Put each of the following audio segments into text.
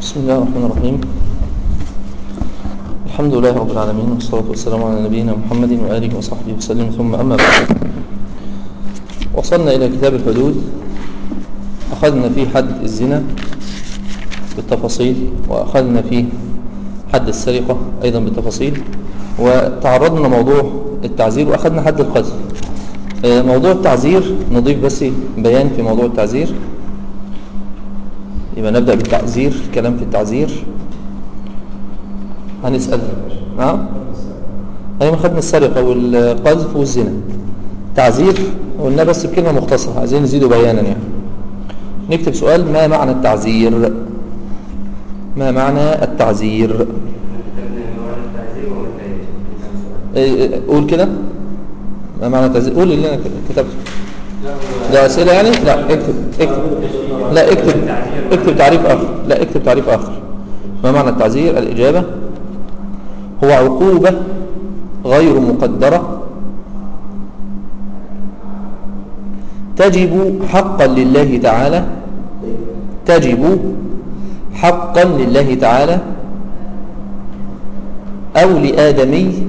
بسم الله الرحمن الرحيم الحمد لله رب العالمين والصلاة والسلام على نبينا محمد وآله وصحبه وسلم ثم أما بعد وصلنا إلى كتاب الحدود أخذنا فيه حد الزنا بالتفاصيل وأخذنا فيه حد السرقة أيضا بالتفاصيل وتعرضنا موضوع التعزير وأخذنا حد القذف آه، موضوع التعزير نضيف بس بيان في موضوع التعزير يبقى نبدأ بالتعزير الكلام في التعزير هنسأل نعم أيوة خدنا السرقة والقذف والزنا تعزير قلنا بس بكلمة مختصرة عايزين نزيده بيانا يعني نكتب سؤال ما معنى التعزير ما معنى التعزير إيه، قول كده ما معنى التعزير قول اللي انا كتبته ده أسئلة يعني لا اكتب اكتب لا اكتب اكتب تعريف آخر لا اكتب تعريف آخر ما معنى التعزير الإجابة هو عقوبة غير مقدرة تجب حقا لله تعالى تجب حقا لله تعالى أو لآدمي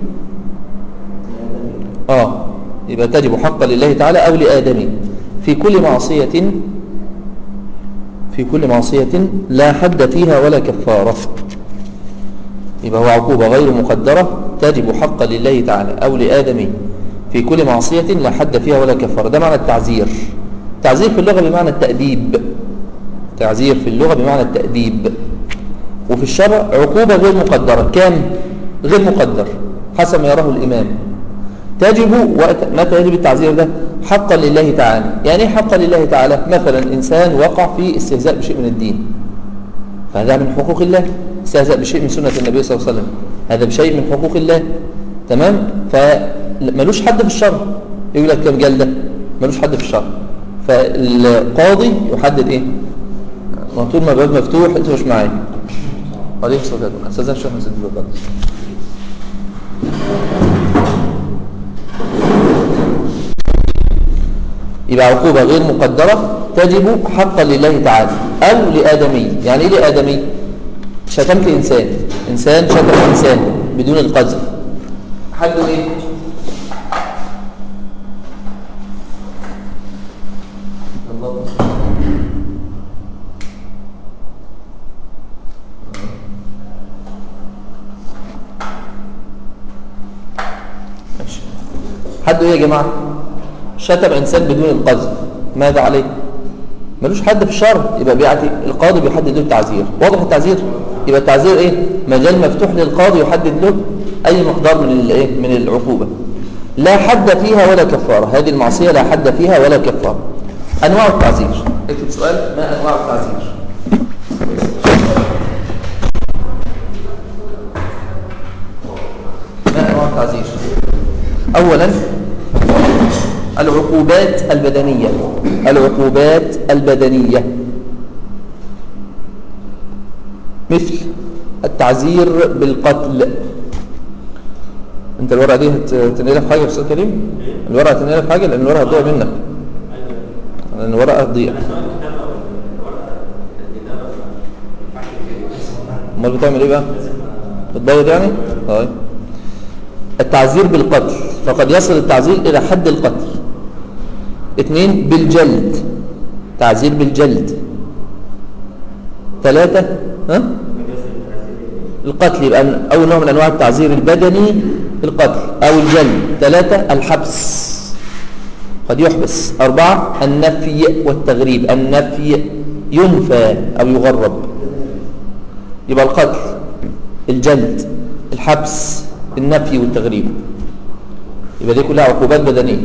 آه يبقى تجب حقا لله تعالى أو لآدمي في كل معصية في كل معصية لا حد فيها ولا كفارة يبقى هو عقوبة غير مقدرة تجب حقا لله تعالى أو لآدمي في كل معصية لا حد فيها ولا كفارة ده معنى التعزير تعزير في اللغة بمعنى التأديب تعزير في اللغة بمعنى التأديب وفي الشرع عقوبة غير مقدرة كام غير مقدر حسب ما يراه الإمام تجب وقت متى يجب التعزير ده حقا لله تعالى يعني ايه حقا لله تعالى مثلا إنسان وقع في استهزاء بشيء من الدين فهذا من حقوق الله استهزاء بشيء من سنة النبي صلى الله عليه وسلم هذا بشيء من حقوق الله تمام فملوش حد في الشرع يقول لك كم جلدة ملوش حد في الشرع فالقاضي يحدد ايه ما طول ما الباب مفتوح انتوا مش معايا عليه الصلاه والسلام استاذن الشيخ نزيد الباب يبقى عقوبة غير مقدرة تجب حقا لله تعالى أو لآدمي يعني إيه لآدمي شتمت إنسان إنسان شتم إنسان بدون القذف حده إيه ماشي. حده إيه يا جماعة شتم إنسان بدون القذف ماذا عليه ملوش حد في الشرع يبقى بيعطي القاضي بيحدد له التعزير واضح التعزير يبقى التعزير ايه مجال مفتوح للقاضي يحدد له اي مقدار من الايه من العقوبه لا حد فيها ولا كفاره هذه المعصيه لا حد فيها ولا كفاره انواع التعزير اكتب سؤال ما انواع التعزير ما انواع التعزير اولا العقوبات البدنية العقوبات البدنية مثل التعزير بالقتل انت الورقة دي هتنقلها في حاجة يا استاذ كريم الورقة هتنقلها في حاجة لان الورقة هتضيع منك لان الورقة هتضيع امال بتعمل ايه بقى بتبيض يعني طيب التعزير بالقتل فقد يصل التعزير الى حد القتل اثنين بالجلد تعزير بالجلد ثلاثة ها؟ القتل يبقى أول نوع من أنواع التعزير البدني القتل أو الجلد ثلاثة الحبس قد يحبس أربعة النفي والتغريب النفي ينفى أو يغرب يبقى القتل الجلد الحبس النفي والتغريب يبقى دي كلها عقوبات بدنيه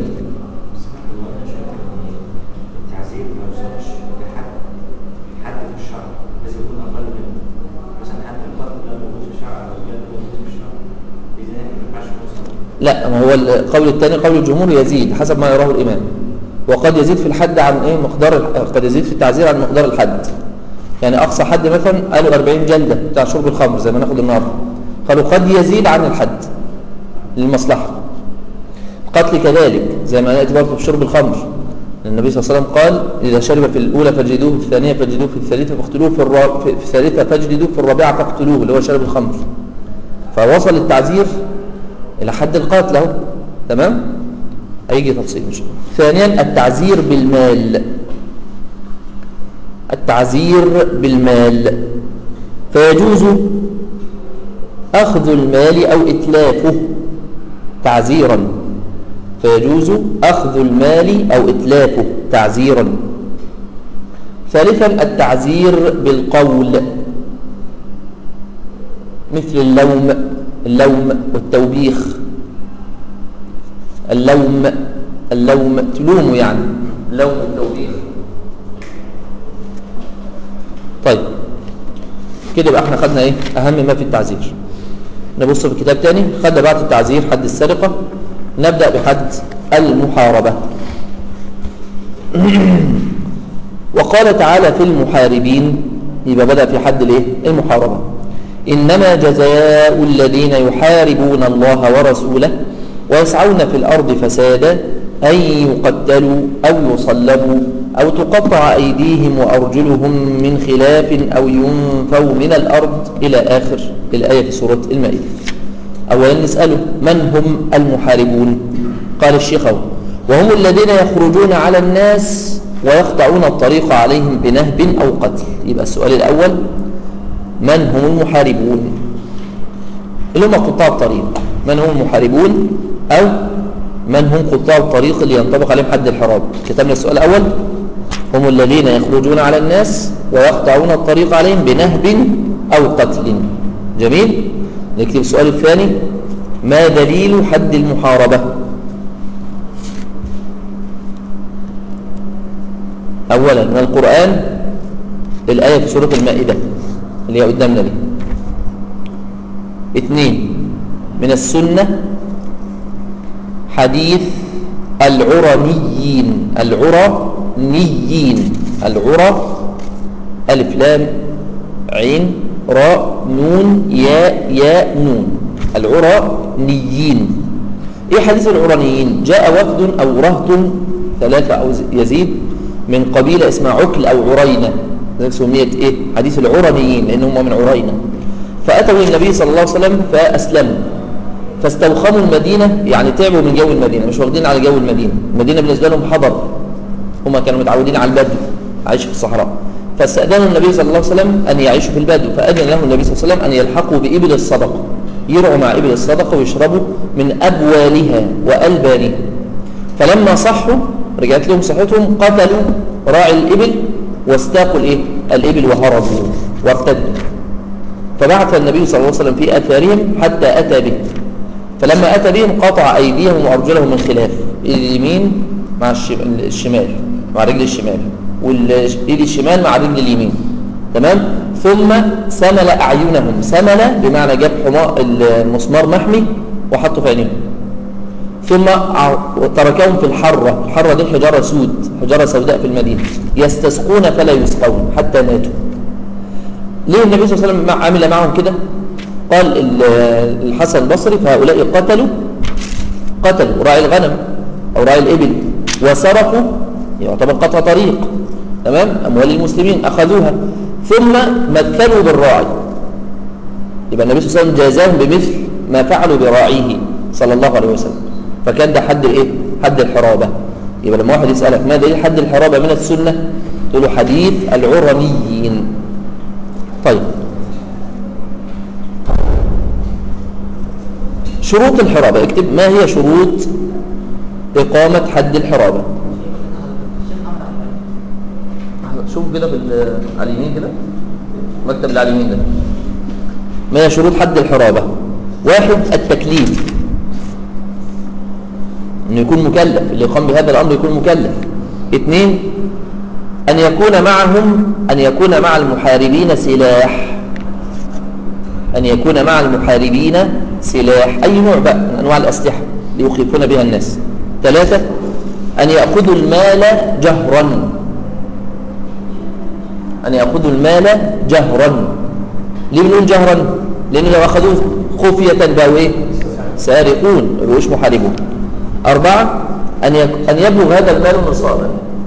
التعزير ما يوصلش لحد حد في الشرع لازم يكون اقل منه مثلا حد القتل لا موجود في الشرع او لا موجود في الشرع اذا ما ينفعش توصل لا ما هو القول الثاني قول الجمهور يزيد حسب ما يراه الإمام وقد يزيد في الحد عن ايه مقدار قد يزيد في التعزير عن مقدار الحد يعني أقصى حد مثلا قالوا 40 جلدة بتاع شرب الخمر زي ما ناخد النهارده قالوا قد يزيد عن الحد للمصلحة القتل كذلك زي ما نأتي برضه في شرب الخمر النبي صلى الله عليه وسلم قال إذا شرب في الأولى فاجلدوه في الثانية فاجلدوه في الثالثة فاقتلوه في, الرا... في الثالثة فاجلدوه في الرابعة فاقتلوه اللي هو شرب الخمر فوصل التعزير إلى حد القتل اهو تمام هيجي تفصيل إن شاء الله ثانيا التعزير بالمال التعزير بالمال فيجوز أخذ المال أو إتلافه تعزيرا فيجوز أخذ المال أو إتلافه تعزيرا ثالثا التعزير بالقول مثل اللوم اللوم والتوبيخ اللوم اللوم تلوم يعني اللوم والتوبيخ طيب كده يبقى احنا خدنا ايه اهم ما في التعزير نبص في الكتاب تاني خدنا بعد التعزير حد السرقة نبدأ بحد المحاربة وقال تعالى في المحاربين يبقى بدأ في حد الايه المحاربة إنما جزاء الذين يحاربون الله ورسوله ويسعون في الأرض فسادا أن يقتلوا أو يصلبوا أو تقطع أيديهم وأرجلهم من خلاف أو ينفوا من الأرض إلى آخر الآية في سورة المائدة أولا نسأله من هم المحاربون قال الشيخ وهم الذين يخرجون على الناس ويقطعون الطريق عليهم بنهب أو قتل يبقى السؤال الأول من هم المحاربون اللي هم قطاع الطريق من هم المحاربون أو من هم قطاع الطريق اللي ينطبق عليهم حد الحراب كتبنا السؤال الأول هم الذين يخرجون على الناس ويقطعون الطريق عليهم بنهب أو قتل جميل نكتب السؤال الثاني ما دليل حد المحاربة أولا من القرآن الآية في سورة المائدة اللي هي قدامنا دي اثنين من السنة حديث العرنيين العرنيين العرى ألف لام عين راء نون ياء ياء نون العرنيين ايه حديث العرنيين جاء وفد او رهط ثلاثة او يزيد من قبيلة اسمها عكل او عرينة ذلك سميت ايه حديث العرنيين لانهم من عرينة فاتوا النبي صلى الله عليه وسلم فاسلموا فاستوخموا المدينة يعني تعبوا من جو المدينة مش واخدين على جو المدينة المدينة بالنسبة لهم حضر هم كانوا متعودين على البدو عايشوا في الصحراء فاستأذنوا النبي صلى الله عليه وسلم أن يعيشوا في البدو فأذن لهم النبي صلى الله عليه وسلم أن يلحقوا بإبل الصدقة يرعوا مع إبل الصدقة ويشربوا من أبوالها وألبانها فلما صحوا رجعت لهم صحتهم قتلوا راعي الإبل واستاقوا الإيه؟ الإبل وهربوا وارتدوا فبعث النبي صلى الله عليه وسلم في أثارهم حتى أتى به فلما أتى بهم قطع أيديهم وأرجلهم من خلاف اليمين مع الشمال مع رجل الشمال والإيد الشمال مع رجل اليمين تمام ثم سمل أعينهم سمل بمعنى جاب حماء المسمار محمي وحطه في عينيهم ثم تركهم في الحرة الحرة دي حجارة سود حجارة سوداء في المدينة يستسقون فلا يسقون حتى ماتوا ليه النبي صلى الله عليه وسلم عمل معهم كده قال الحسن البصري فهؤلاء قتلوا قتلوا راعي الغنم أو راعي الإبل وسرقوا يعتبر قطع طريق تمام أموال المسلمين أخذوها ثم مثلوا بالراعي يبقى النبي صلى الله عليه وسلم جازاهم بمثل ما فعلوا براعيه صلى الله عليه وسلم فكان ده حد الايه حد الحرابة يبقى لما واحد يسألك ما دليل حد الحرابة من السنة تقول له حديث العرنيين طيب شروط الحرابة اكتب ما هي شروط إقامة حد الحرابة شوف كده بال... على اليمين كده المكتب اللي على اليمين ده ما هي شروط حد الحرابة واحد التكليف انه يكون مكلف اللي يقام بهذا الامر يكون مكلف اثنين ان يكون معهم ان يكون مع المحاربين سلاح ان يكون مع المحاربين سلاح اي نوع بقى من انواع الاسلحه ليخيفون بها الناس ثلاثه ان ياخذوا المال جهرا أن يأخذوا المال جهرا ليه بنقول جهرا لأن لو أخذوه خفية بقوا إيه سارقون ما بقوش محاربون أربعة أن أن يبلغ هذا المال نصابا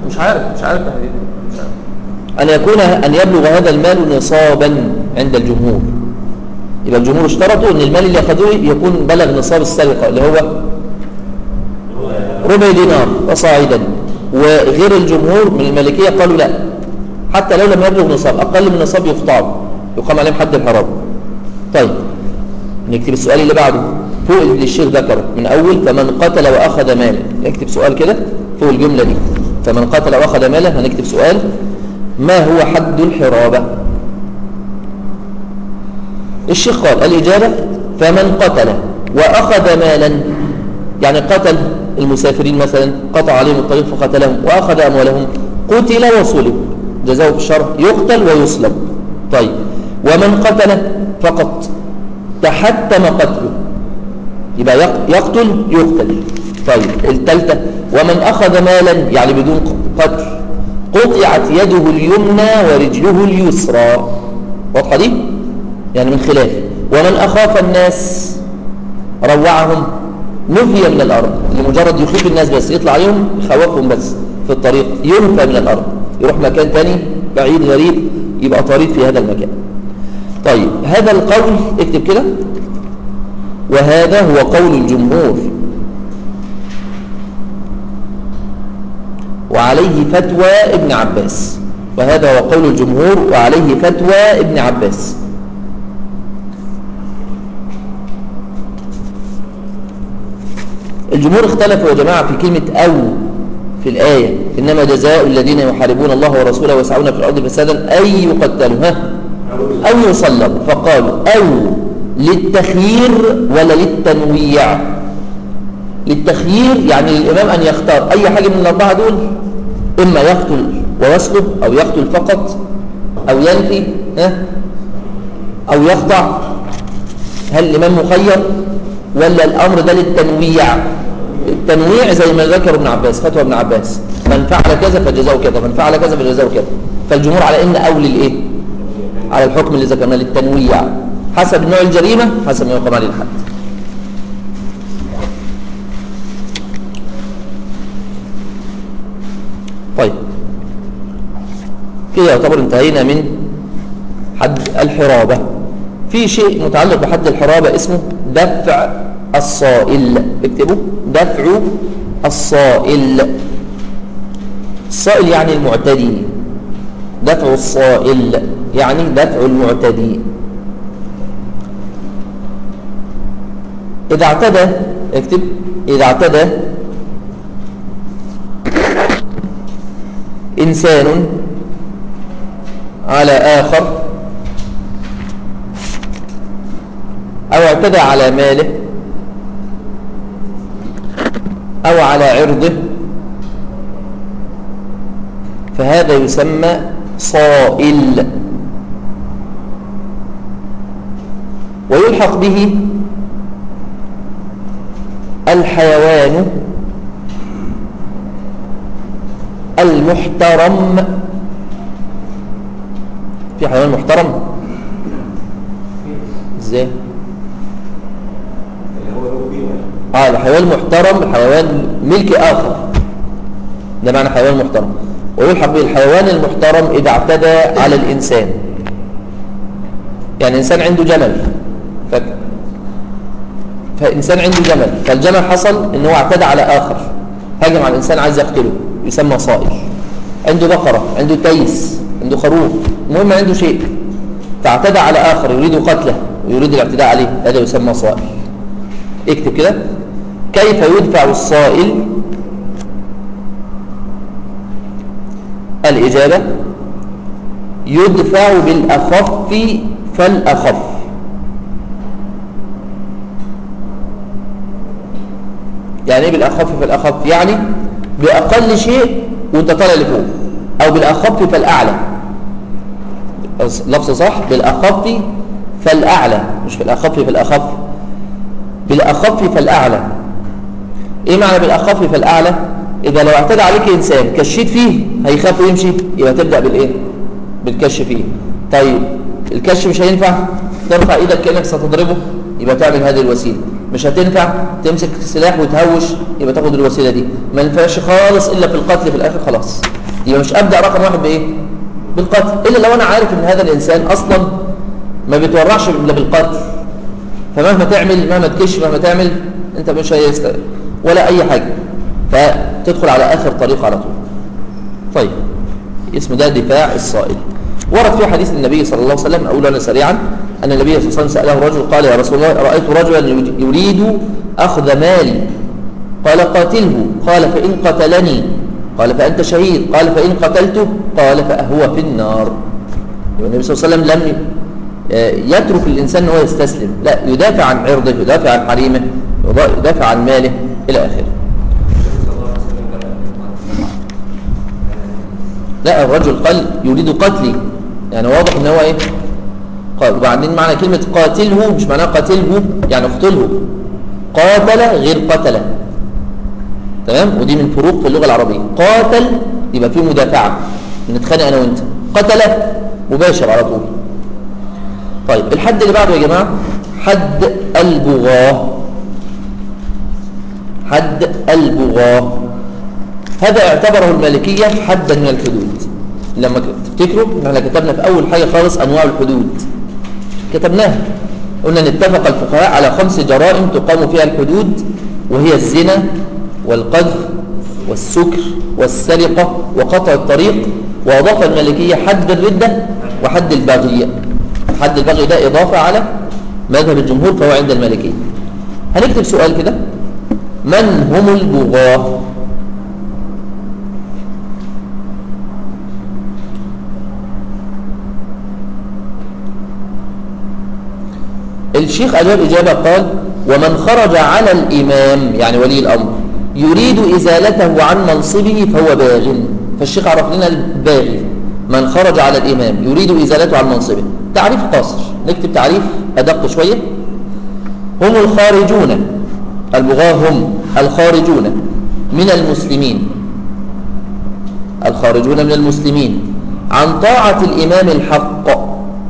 مش عارف مش عارف مش عارف أن يكون أن يبلغ هذا المال نصابا عند الجمهور يبقى الجمهور اشترطوا أن المال اللي أخذوه يكون بلغ نصاب السرقة اللي هو ربع دينار وصاعدا وغير الجمهور من المالكية قالوا لا حتى لو لم يبلغ نصاب أقل من نصاب يقطع يقام عليهم حد الحرام طيب نكتب السؤال اللي بعده فوق اللي الشيخ ذكره من أول فمن قتل وأخذ مالا نكتب سؤال كده فوق الجملة دي فمن قتل وأخذ مالا هنكتب سؤال ما هو حد الحرابة الشيخ قال الإجابة فمن قتل وأخذ مالا يعني قتل المسافرين مثلا قطع عليهم الطريق فقتلهم وأخذ أموالهم قتل وصلب جزاؤه في الشرع يقتل ويصلب طيب ومن قتل فقط تحتم قتله يبقى يقتل يقتل طيب الثالثة ومن أخذ مالا يعني بدون قتل قطعت يده اليمنى ورجله اليسرى واضحة دي؟ يعني من خلاف ومن أخاف الناس روعهم نفي من الأرض لمجرد يخيف الناس بس يطلع عليهم يخوفهم بس في الطريق ينفى من الأرض يروح مكان تاني بعيد غريب يبقى طريق في هذا المكان طيب هذا القول اكتب كده وهذا هو قول الجمهور وعليه فتوى ابن عباس وهذا هو قول الجمهور وعليه فتوى ابن عباس الجمهور اختلفوا يا جماعة في كلمة أو في الآية إنما جزاء الذين يحاربون الله ورسوله ويسعون في الأرض فسادا أن يقتلوا ها أو يصلبوا فقالوا أو للتخيير ولا للتنويع للتخيير يعني للإمام أن يختار أي حاجة من الأربعة دول إما يقتل ويصلب أو يقتل فقط أو ينفي ها أو يخضع هل الإمام مخير ولا الأمر ده للتنويع التنويع زي ما ذكر ابن عباس فتوى ابن عباس من فعل كذا فجزاؤه كذا من فعل كذا فجزاؤه كذا فالجمهور على ان اولي الايه على الحكم اللي ذكرناه للتنويع حسب نوع الجريمه حسب ما يقام عليه الحد طيب كده يعتبر انتهينا من حد الحرابه في شيء متعلق بحد الحرابه اسمه دفع الصائل اكتبوا دفع الصائل الصائل يعني المعتدي دفع الصائل يعني دفع المعتدي إذا اعتدى اكتب إذا اعتدى إنسان على آخر أو اعتدى على ماله أو على عرضه فهذا يسمى صائل ويلحق به الحيوان المحترم في حيوان محترم ازاي اه الحيوان محترم حيوان ملك اخر ده معنى حيوان محترم ويلحق به الحيوان المحترم اذا اعتدى على الانسان يعني انسان عنده جمل ف... فانسان عنده جمل فالجمل حصل ان هو اعتدى على اخر هاجم على الانسان عايز يقتله يسمى صائل عنده بقره عنده تيس عنده خروف المهم عنده شيء فاعتدى على اخر يريد قتله ويريد الاعتداء عليه هذا يسمى صائل اكتب كده كيف يدفع الصائل الإجابة يدفع بالأخف فالأخف يعني ايه بالأخف فالأخف يعني بأقل شيء وانت طالع لفوق أو بالأخف فالأعلى لفظ صح بالأخف فالأعلى مش بالأخف فالأخف بالأخف فالأعلى إيه معنى بالأخف فالأعلى إذا لو اعتدى عليك إنسان كشيت فيه هيخاف ويمشي يبقى تبدأ بالإيه بالكش فيه طيب الكش مش هينفع ترفع إيدك كأنك ستضربه يبقى تعمل هذه الوسيلة مش هتنفع تمسك سلاح وتهوش يبقى تاخد الوسيله دي ما ينفعش خالص الا في القتل في الاخر خلاص يبقى مش ابدا رقم واحد بايه بالقتل الا لو انا عارف ان هذا الانسان اصلا ما بيتورعش الا بالقتل فمهما تعمل مهما تكش مهما تعمل انت مش هيست ولا اي حاجه فتدخل على اخر طريق على طول طيب اسمه ده دفاع الصائل ورد في حديث النبي صلى الله عليه وسلم أقول أنا سريعا أن النبي صلى الله عليه وسلم سأله رجل قال يا رسول الله رأيت رجلا يريد أخذ مالي قال قاتله قال فإن قتلني قال فأنت شهيد قال فإن قتلته قال فأهو في النار يبقى النبي صلى الله عليه وسلم لم يترك الإنسان أنه يستسلم لا يدافع عن عرضه يدافع عن حريمه يدافع عن ماله إلى آخره لا الرجل قال يريد قتلي يعني واضح ان هو ايه قال وبعدين معنى كلمة قاتله مش معناه قاتله يعني اقتله قاتل غير قتل تمام ودي من فروق في اللغة العربية قاتل يبقى فيه مدافعة نتخانق انا وانت قتل مباشر على طول طيب الحد اللي بعده يا جماعة حد البغاة حد البغاة هذا اعتبره المالكية حدا من الحدود لما تفتكروا احنا كتبنا في أول حاجة خالص أنواع الحدود كتبناها قلنا نتفق الفقهاء على خمس جرائم تقام فيها الحدود وهي الزنا والقذف والسكر والسرقة وقطع الطريق وأضاف المالكية حد الردة وحد البغي حد البغي ده إضافة على مذهب الجمهور فهو عند المالكية هنكتب سؤال كده من هم البغاة الشيخ أجاب إجابة قال ومن خرج على الإمام يعني ولي الأمر يريد إزالته عن منصبه فهو باغ فالشيخ عرف لنا الباغي من خرج على الإمام يريد إزالته عن منصبه تعريف قاصر نكتب تعريف أدق شوية هم الخارجون البغاة هم الخارجون من المسلمين الخارجون من المسلمين عن طاعة الإمام الحق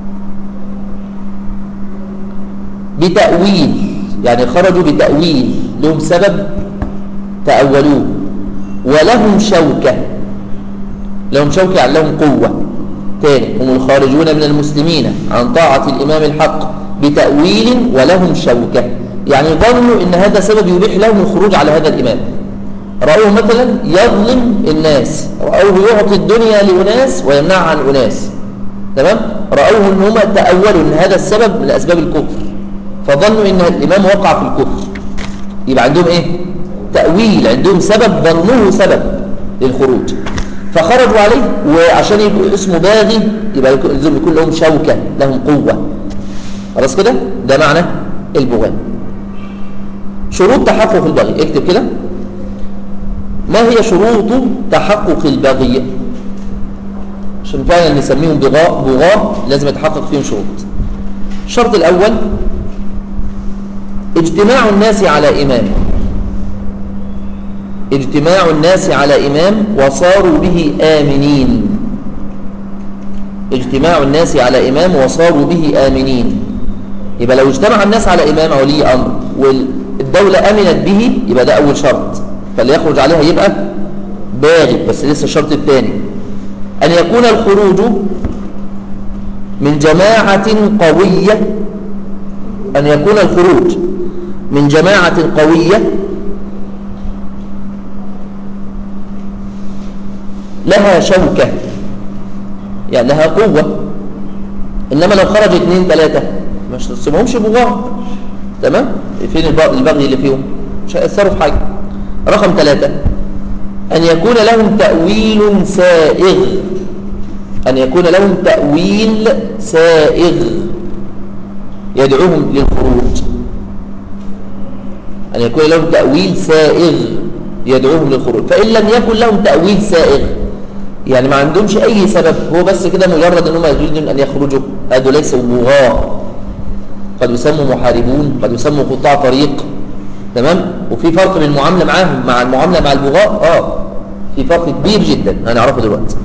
بتأويل يعني خرجوا بتأويل لهم سبب تأولوه ولهم شوكة لهم شوكة يعني لهم قوة تاني هم الخارجون من المسلمين عن طاعة الإمام الحق بتأويل ولهم شوكة يعني ظنوا ان هذا سبب يبيح لهم الخروج على هذا الإمام رأوه مثلا يظلم الناس رأوه يعطي الدنيا لأناس ويمنعها عن أناس تمام رأوه ان هم تأولوا ان هذا السبب من أسباب الكفر فظنوا ان الامام وقع في الكفر يبقى عندهم ايه تأويل عندهم سبب ظنوه سبب للخروج فخرجوا عليه وعشان يبقوا اسمه باغي يبقى لازم يكون لهم شوكة لهم قوة خلاص كده ده معنى البغاء شروط تحقق البغي اكتب كده ما هي شروط تحقق البغي عشان فعلا نسميهم بغاء بغاء لازم يتحقق فيهم شروط الشرط الأول اجتماع الناس على إمام اجتماع الناس على إمام وصاروا به آمنين اجتماع الناس على إمام وصاروا به آمنين يبقى لو اجتمع الناس على إمام أو ولي أمر والدولة أمنت به يبقى ده أول شرط فاللي يخرج عليها يبقى باغي بس لسه الشرط الثاني أن يكون الخروج من جماعة قوية أن يكون الخروج من جماعة قوية لها شوكة يعني لها قوة إنما لو خرج اثنين ثلاثة مش تسمهمش بغاء تمام فين البغي اللي فيهم مش هيأثروا في حاجة رقم ثلاثة أن يكون لهم تأويل سائغ أن يكون لهم تأويل سائغ يدعوهم للخروج أن يكون لهم تأويل سائغ يدعوهم للخروج فإن لم يكن لهم تأويل سائغ يعني ما عندهمش أي سبب هو بس كده مجرد أنهم يريدون أن يخرجوا هذا ليسوا بغاة قد يسموا محاربون قد يسموا قطاع طريق تمام وفي فرق بين المعاملة معاهم مع المعاملة مع البغاة آه في فرق كبير جدا هنعرفه دلوقتي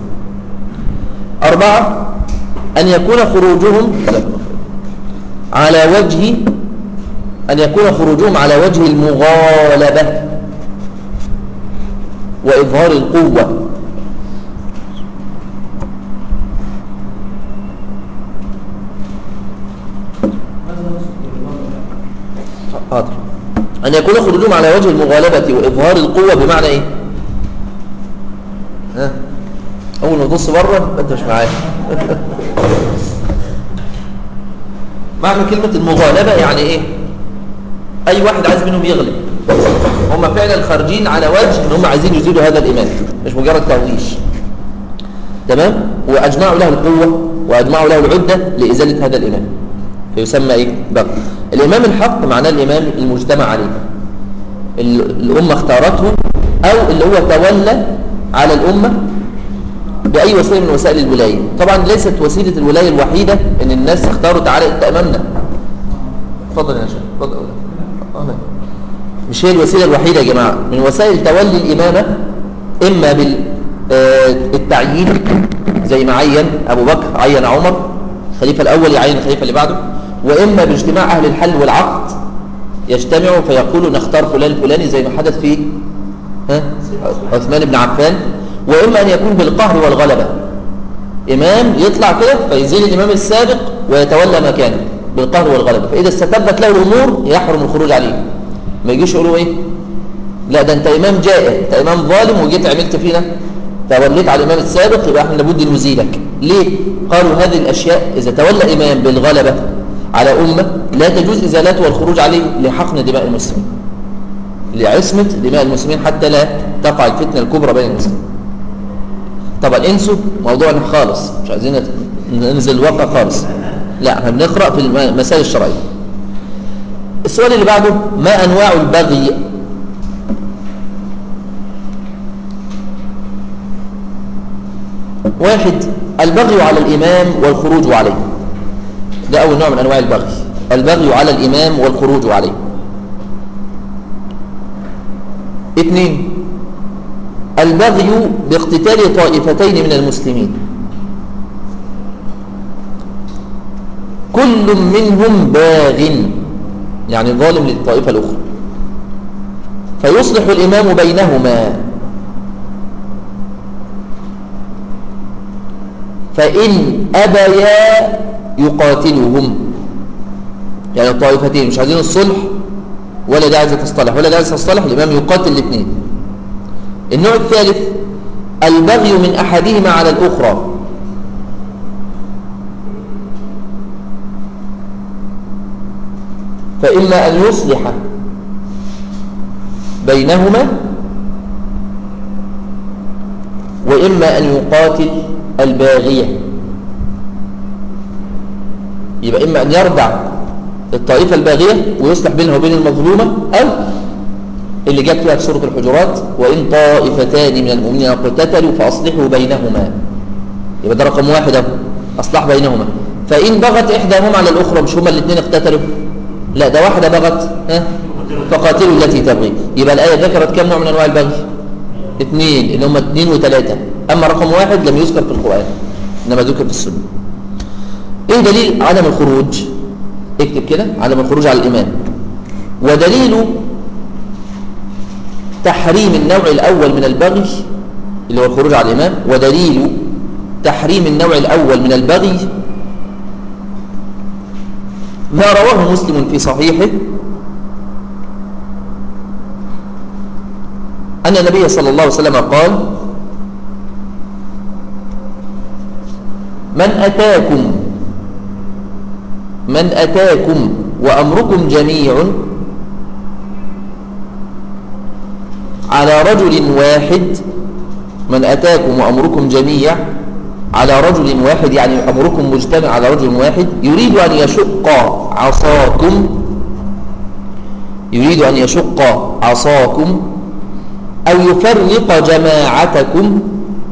أربعة أن يكون خروجهم على وجه أن يكون خروجهم على وجه المغالبة وإظهار القوة حاضر أن يكون خروجهم على وجه المغالبة وإظهار القوة بمعنى إيه؟ ها؟ أول ما تبص بره أنت مش معايا معنى كلمة المغالبة يعني إيه؟ أي واحد عايز منهم يغلب هم فعلا خارجين على وجه ان هم عايزين يزيدوا هذا الإيمان مش مجرد تهويش تمام وأجمعوا له القوة وأجمعوا له العدة لإزالة هذا الإيمان فيسمى إيه بغي الإمام الحق معناه الإمام المجتمع عليه ال- الأمة اختارته أو اللي هو تولى على الأمة بأي وسيلة من وسائل الولاية طبعا ليست وسيلة الولاية الوحيدة ان الناس اختاروا تعالى انت امامنا اتفضل يا شيخ اتفضل آه، نعم. مش هي الوسيلة الوحيدة يا جماعة من وسائل تولي الإمامة إما بالتعيين زي ما عين أبو بكر عين عمر الخليفة الأول يعين الخليفة اللي بعده وإما باجتماع أهل الحل والعقد يجتمعوا فيقولوا نختار فلان الفلاني زي ما حدث في ها؟ عثمان بن عفان وإما أن يكون بالقهر والغلبة إمام يطلع كده فيزيل الإمام السابق ويتولى مكانه بالقهر والغلبة فإذا استتبت له الأمور يحرم الخروج عليه ما يجيش يقولوا إيه لا ده أنت إمام جائر أنت إمام ظالم وجيت عملت فينا توليت على الإمام السابق يبقى احنا لابد نزيلك ليه؟ قالوا هذه الأشياء إذا تولى إمام بالغلبة على أمة لا تجوز إزالته والخروج عليه لحقن دماء المسلمين لعصمة دماء المسلمين حتى لا تقع الفتنة الكبرى بين المسلمين طبعا انسوا موضوعنا خالص مش عايزين نت- ننزل الواقع خالص لا احنا بنقرأ في المسائل الشرعية السؤال اللي بعده ما أنواع البغي واحد البغي على الإمام والخروج عليه ده أول نوع من أنواع البغي البغي على الإمام والخروج عليه اثنين البغي باقتتال طائفتين من المسلمين كل منهم باغ يعني ظالم للطائفة الأخرى فيصلح الإمام بينهما فإن أبيا يقاتلهم يعني الطائفتين مش عايزين الصلح ولا ده عايزة تصطلح ولا ده عايزة تصطلح الإمام يقاتل الاثنين النوع الثالث البغي من أحدهما على الأخرى فإما أن يصلح بينهما وإما أن يقاتل الباغية يبقى إما أن يردع الطائفة الباغية ويصلح بينها وبين المظلومة أو اللي جت فيها في سورة الحجرات وإن طائفتان من المؤمنين اقتتلوا فأصلحوا بينهما يبقى ده رقم واحد اهو أصلح بينهما فإن بغت إحداهما على الأخرى مش هما الاثنين اقتتلوا لا ده واحدة بغت ها فقاتلوا التي تبغي يبقى الآية ذكرت كم نوع من أنواع البغي اثنين اللي هم اثنين وثلاثة أما رقم واحد لم يذكر في القرآن إنما ذكر في السنة إيه دليل عدم الخروج اكتب كده عدم الخروج على الإمام ودليل تحريم النوع الأول من البغي اللي هو الخروج على الإمام ودليل تحريم النوع الأول من البغي ما رواه مسلم في صحيحه أن النبي صلى الله عليه وسلم قال من أتاكم من أتاكم وأمركم جميع على رجل واحد من أتاكم وأمركم جميع على رجل واحد يعني أمركم مجتمع على رجل واحد يريد أن يشق عصاكم يريد أن يشق عصاكم أو يفرق جماعتكم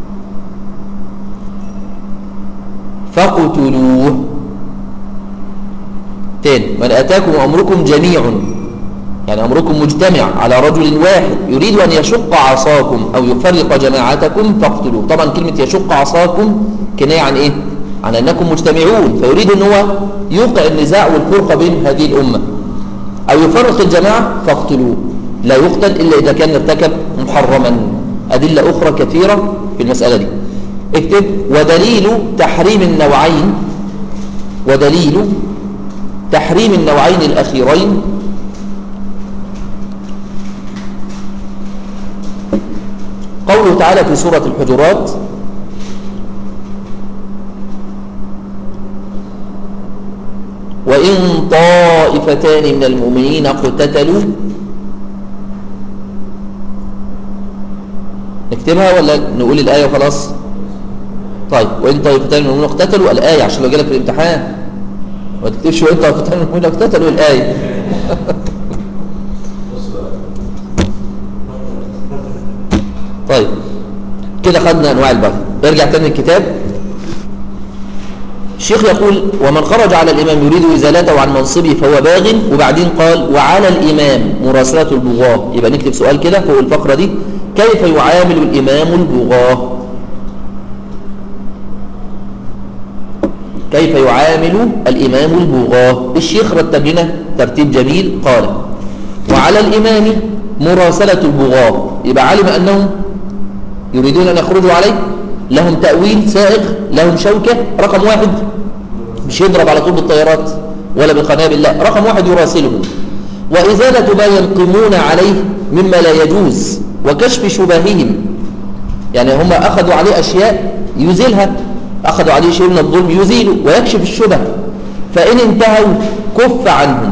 فاقتلوه تاني من أتاكم أمركم جميع يعني أمركم مجتمع على رجل واحد يريد أن يشق عصاكم أو يفرق جماعتكم فاقتلوه طبعا كلمة يشق عصاكم كناية عن إيه؟ عن أنكم مجتمعون فيريد أن هو يوقع النزاع والفرقة بين هذه الأمة أو يفرق الجماعة فاقتلوه لا يقتل إلا إذا كان ارتكب محرما أدلة أخرى كثيرة في المسألة دي اكتب ودليل تحريم النوعين ودليل تحريم النوعين الأخيرين قوله تعالى في سورة الحجرات وإن طائفتان من المؤمنين اقتتلوا نكتبها ولا نقول الآية وخلاص طيب وإن طائفتان من المؤمنين اقتتلوا الآية عشان لو جالك في الامتحان ما تكتبش وإن طائفتان من المؤمنين اقتتلوا الآية طيب كده خدنا أنواع البغي ارجع تاني الكتاب الشيخ يقول ومن خرج على الإمام يريد إزالته عن منصبه فهو باغ وبعدين قال وعلى الإمام مراسلة البغاة يبقى نكتب سؤال كده فوق الفقرة دي كيف يعامل الإمام البغاة كيف يعامل الإمام البغاة الشيخ رتب لنا ترتيب جميل قال وعلى الإمام مراسلة البغاة يبقى علم أنهم يريدون أن يخرجوا عليه لهم تأويل سائغ لهم شوكة رقم واحد مش يضرب على طول بالطيارات ولا بالقنابل لا رقم واحد يراسله وإزالة ما ينقمون عليه مما لا يجوز وكشف شبههم يعني هم أخذوا عليه أشياء يزيلها أخذوا عليه شيء من الظلم يزيله ويكشف الشبه فإن انتهوا كف عنهم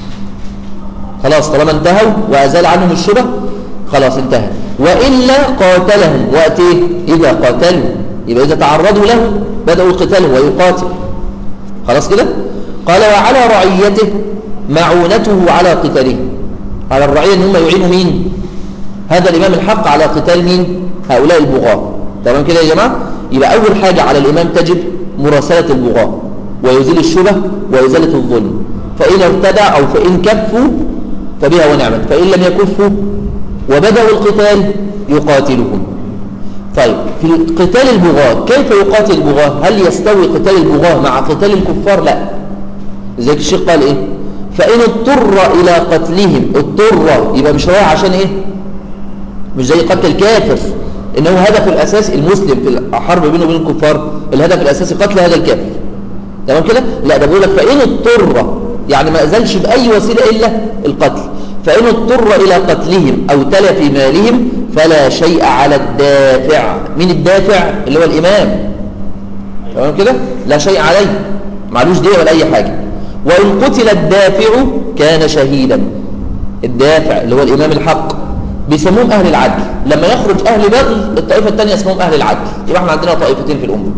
خلاص طالما انتهوا وأزال عنهم الشبه خلاص انتهى وإلا قاتلهم وقت ايه إذا قاتلوا يبقى إذا تعرضوا له بدأوا القتال ويقاتل خلاص كده قال وعلى رعيته معونته على قتاله على الرعية ان هم يعينوا مين هذا الإمام الحق على قتال مين هؤلاء البغاة تمام كده يا جماعة يبقى أول حاجة على الإمام تجب مراسلة البغاة ويزيل الشبه وإزالة الظلم فإن ارتدع أو فإن كفوا فبها ونعمت فإن لم يكفوا وبدأوا القتال يقاتلهم طيب في قتال البغاة كيف يقاتل البغاة هل يستوي قتال البغاة مع قتال الكفار لا زي الشيخ قال ايه فإن اضطر إلى قتلهم اضطر يبقى مش رايح عشان ايه مش زي قتل الكافر انه هدف الأساسي المسلم في الحرب بينه وبين الكفار الهدف الأساسي قتل هذا الكافر تمام كده لا ده بيقول لك فإن اضطر يعني ما أزلش بأي وسيلة إلا القتل فإن اضطر إلى قتلهم أو تلف مالهم فلا شيء على الدافع من الدافع اللي هو الإمام تمام كده لا شيء عليه معلوش ديه ولا أي حاجة وإن قتل الدافع كان شهيدا الدافع اللي هو الإمام الحق بيسموهم أهل العدل لما يخرج أهل بغي الطائفة الثانية اسمهم أهل العدل يبقى احنا عندنا طائفتين في الأمة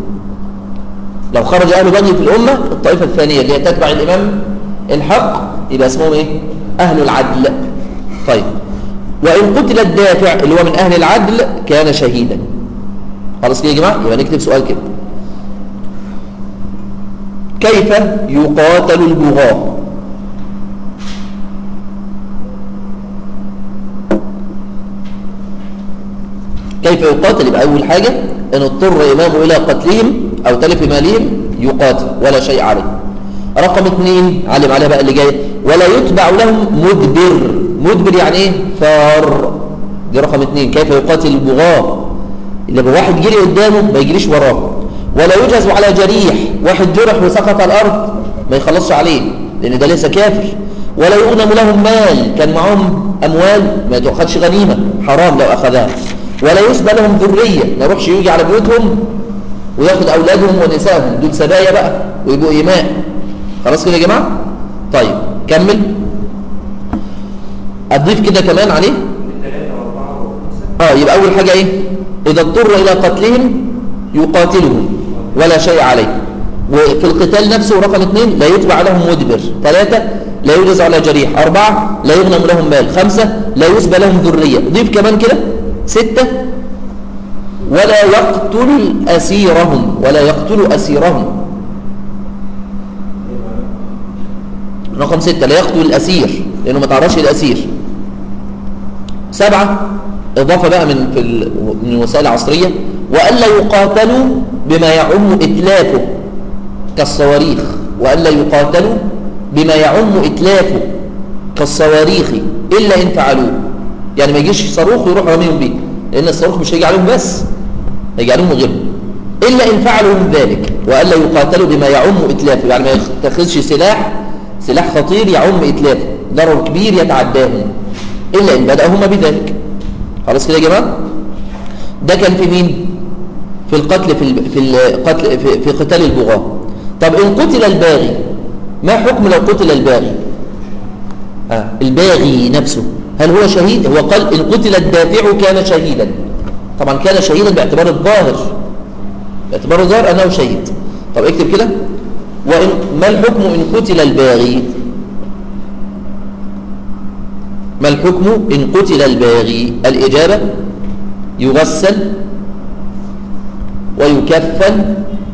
لو خرج أهل بغي في الأمة الطائفة الثانية اللي هي تتبع الإمام الحق يبقى اسمهم إيه أهل العدل طيب وإن قتل الدافع اللي هو من أهل العدل كان شهيدا خلاص كده يا جماعة يبقى نكتب سؤال كده كيف يقاتل البغاة كيف يقاتل يبقى أول حاجة إن اضطر إمامه إلى قتلهم أو تلف مالهم يقاتل ولا شيء عليه رقم اثنين علم عليها بقى اللي جاي ولا يتبع لهم مدبر مدبر يعني ايه فار دي رقم اثنين كيف يقاتل البغاة اللي واحد جري قدامه ما يجريش وراه ولا يجهز على جريح واحد جرح وسقط على الارض ما يخلصش عليه لان ده ليس كافر ولا يغنم لهم مال كان معهم اموال ما تؤخذش غنيمه حرام لو اخذها ولا يسبى لهم ذريه ما يروحش يجي على بيوتهم وياخد اولادهم ونسائهم دول سبايا بقى ويبقوا ايماء خلاص كده يا جماعه طيب كمل اضيف كده كمان عليه اه يبقى اول حاجه ايه اذا اضطر الى قتلهم يقاتلهم ولا شيء عليه وفي القتال نفسه رقم اثنين لا يتبع لهم مدبر ثلاثة لا يجز على جريح أربعة لا يغنم لهم مال خمسة لا يسبى لهم ذرية ضيف كمان كده ستة ولا يقتل أسيرهم ولا يقتل أسيرهم رقم ستة لا يقتل الأسير لأنه ما تعرضش الأسير سبعة إضافة بقى من في ال... من الوسائل العصرية وألا يقاتلوا بما يعم إتلافه كالصواريخ وألا يقاتلوا بما يعم إتلافه كالصواريخ إلا إن فعلوه يعني ما يجيش صاروخ ويروح رميهم بيه لأن الصاروخ مش هيجي عليهم بس هيجي عليهم غيرهم إلا إن فعلوا من ذلك وألا يقاتلوا بما يعم إتلافه يعني ما يتخذش سلاح سلاح خطير يعم إتلافه ضرر كبير يتعداهم إلا إن بدأ هم بذلك خلاص كده يا جماعة ده كان في مين في القتل في ال- في القتل في, في قتال البغاة طب إن قتل الباغي ما حكم لو قتل الباغي آه. الباغي نفسه هل هو شهيد هو قال إن قتل الدافع كان شهيدا طبعا كان شهيدا باعتبار الظاهر باعتبار الظاهر أنه شهيد طب اكتب كده وإن ما الحكم إن قتل الباغي ما الحكم إن قتل الباغي الإجابة يغسل ويكفن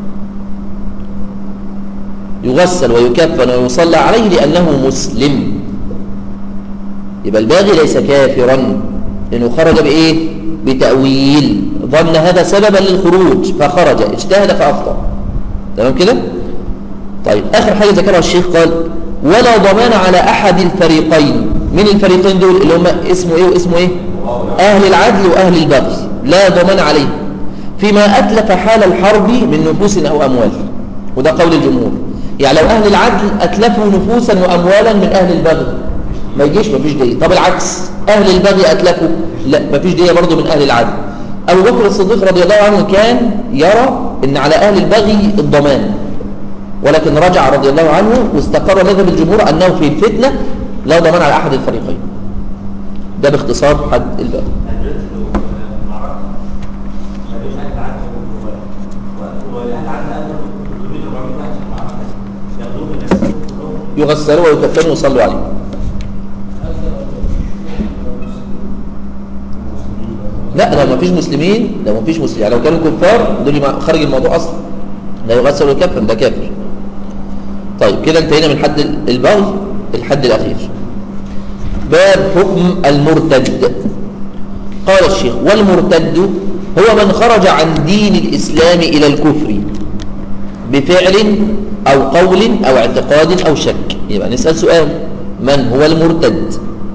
يغسل ويكفن ويصلى عليه لأنه مسلم يبقى الباغي ليس كافرا لأنه خرج بإيه بتأويل ظن هذا سببا للخروج فخرج اجتهد فأخطأ تمام كده طيب آخر حاجة ذكرها الشيخ قال ولا ضمان على أحد الفريقين من الفريقين دول اللي هم اسمه إيه واسمه إيه أهل العدل وأهل البغي لا ضمان عليه فيما أتلف حال الحرب من نفوس أو أموال وده قول الجمهور يعني لو أهل العدل أتلفوا نفوسا وأموالا من أهل البغي ما يجيش ما فيش دية طب العكس أهل البغي أتلفوا لا ما فيش دية برضه من أهل العدل أبو بكر الصديق رضي الله عنه كان يرى أن على أهل البغي الضمان ولكن رجع رضي الله عنه واستقر مذهب الجمهور أنه في الفتنة لا ضمان على أحد الفريقين ده باختصار حد البغي أدركت له معركة ما بين أهل العدل و- وأهل العدل أهل 300 400 واحد في المعركة ياخدوهم الناس كلهم يغسلوا ويكفنوا ويصلوا عليه لا لو ما فيش مسلمين لو ما فيش مسلمين يعني لو كانوا كفار دول يبقى خارج الموضوع اصلا لا يغسل ويكفن ده كافر طيب كده انتهينا من حد البغي الحد الاخير باب حكم المرتد قال الشيخ والمرتد هو من خرج عن دين الاسلام الى الكفر بفعل او قول او اعتقاد او شك يبقى نسال سؤال من هو المرتد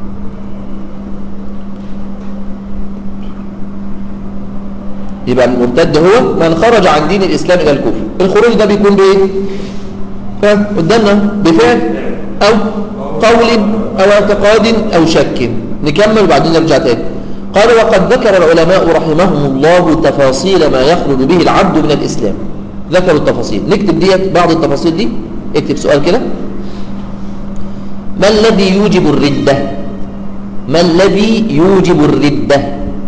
يبقى المرتد هو من خرج عن دين الإسلام إلى الكفر الخروج ده بيكون بإيه؟ ها، قدامنا بفعل أو قول أو اعتقاد أو شك نكمل وبعدين نرجع تاني قال وقد ذكر العلماء رحمهم الله تفاصيل ما يخرج به العبد من الإسلام ذكروا التفاصيل نكتب ديت بعض التفاصيل دي اكتب سؤال كده ما الذي يوجب الردة ما الذي يوجب الردة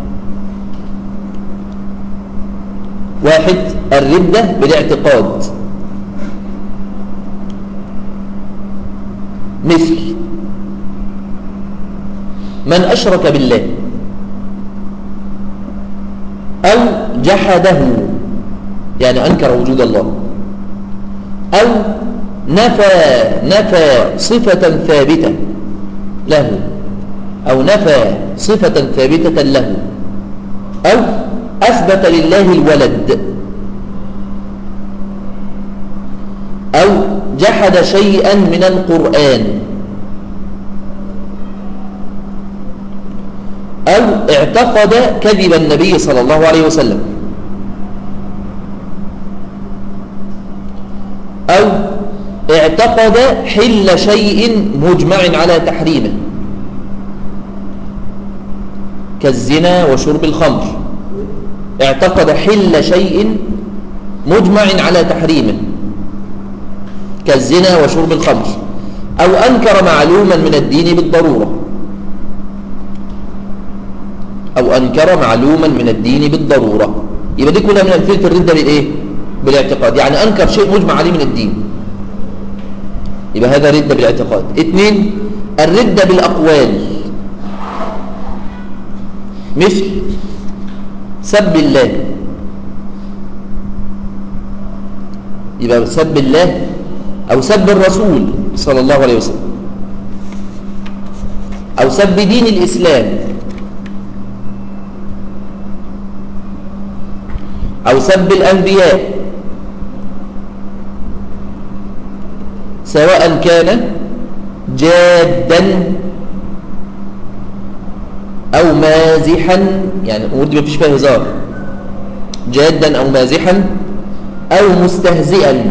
واحد الردة بالاعتقاد مثل من أشرك بالله أو جحده يعني أنكر وجود الله أو نفى نفى صفة ثابتة له أو نفى صفة ثابتة له أو أثبت لله الولد أو جحد شيئا من القرآن أو اعتقد كذب النبي صلى الله عليه وسلم أو اعتقد حل شيء مجمع على تحريمه كالزنا وشرب الخمر اعتقد حل شيء مجمع على تحريمه كالزنا وشرب الخمر أو أنكر معلوما من الدين بالضرورة أو أنكر معلوما من الدين بالضرورة يبقى دي كلها من أمثلة الردة بالإيه؟ بالاعتقاد يعني أنكر شيء مجمع عليه من الدين يبقى هذا ردة بالاعتقاد اثنين الردة بالأقوال مثل سب الله يبقى سب الله أو سب الرسول صلى الله عليه وسلم أو سب دين الإسلام أو سب الأنبياء سواء كان جادا أو مازحا يعني الأمور دي مفيش فيها هزار جادا أو مازحا أو مستهزئا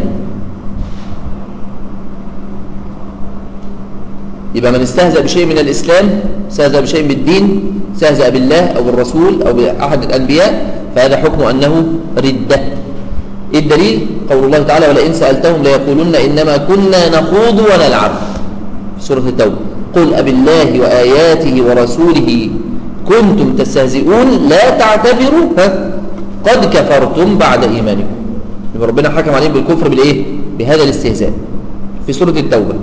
يبقى من استهزأ بشيء من الإسلام استهزأ بشيء بالدين استهزأ بالله أو بالرسول أو بأحد الأنبياء فهذا حكم أنه ردة إيه الدليل؟ قول الله تعالى ولئن سألتهم ليقولن إنما كنا نخوض ونلعب في سورة التوبة قل أب الله وآياته ورسوله كنتم تستهزئون لا تعتذروا ها قد كفرتم بعد إيمانكم يبقى ربنا حكم عليهم بالكفر بالإيه؟ بهذا الاستهزاء في سورة التوبة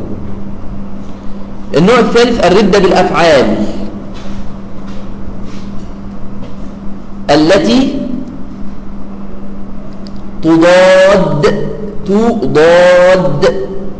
النوع الثالث الردة بالأفعال التي تضاد تضاد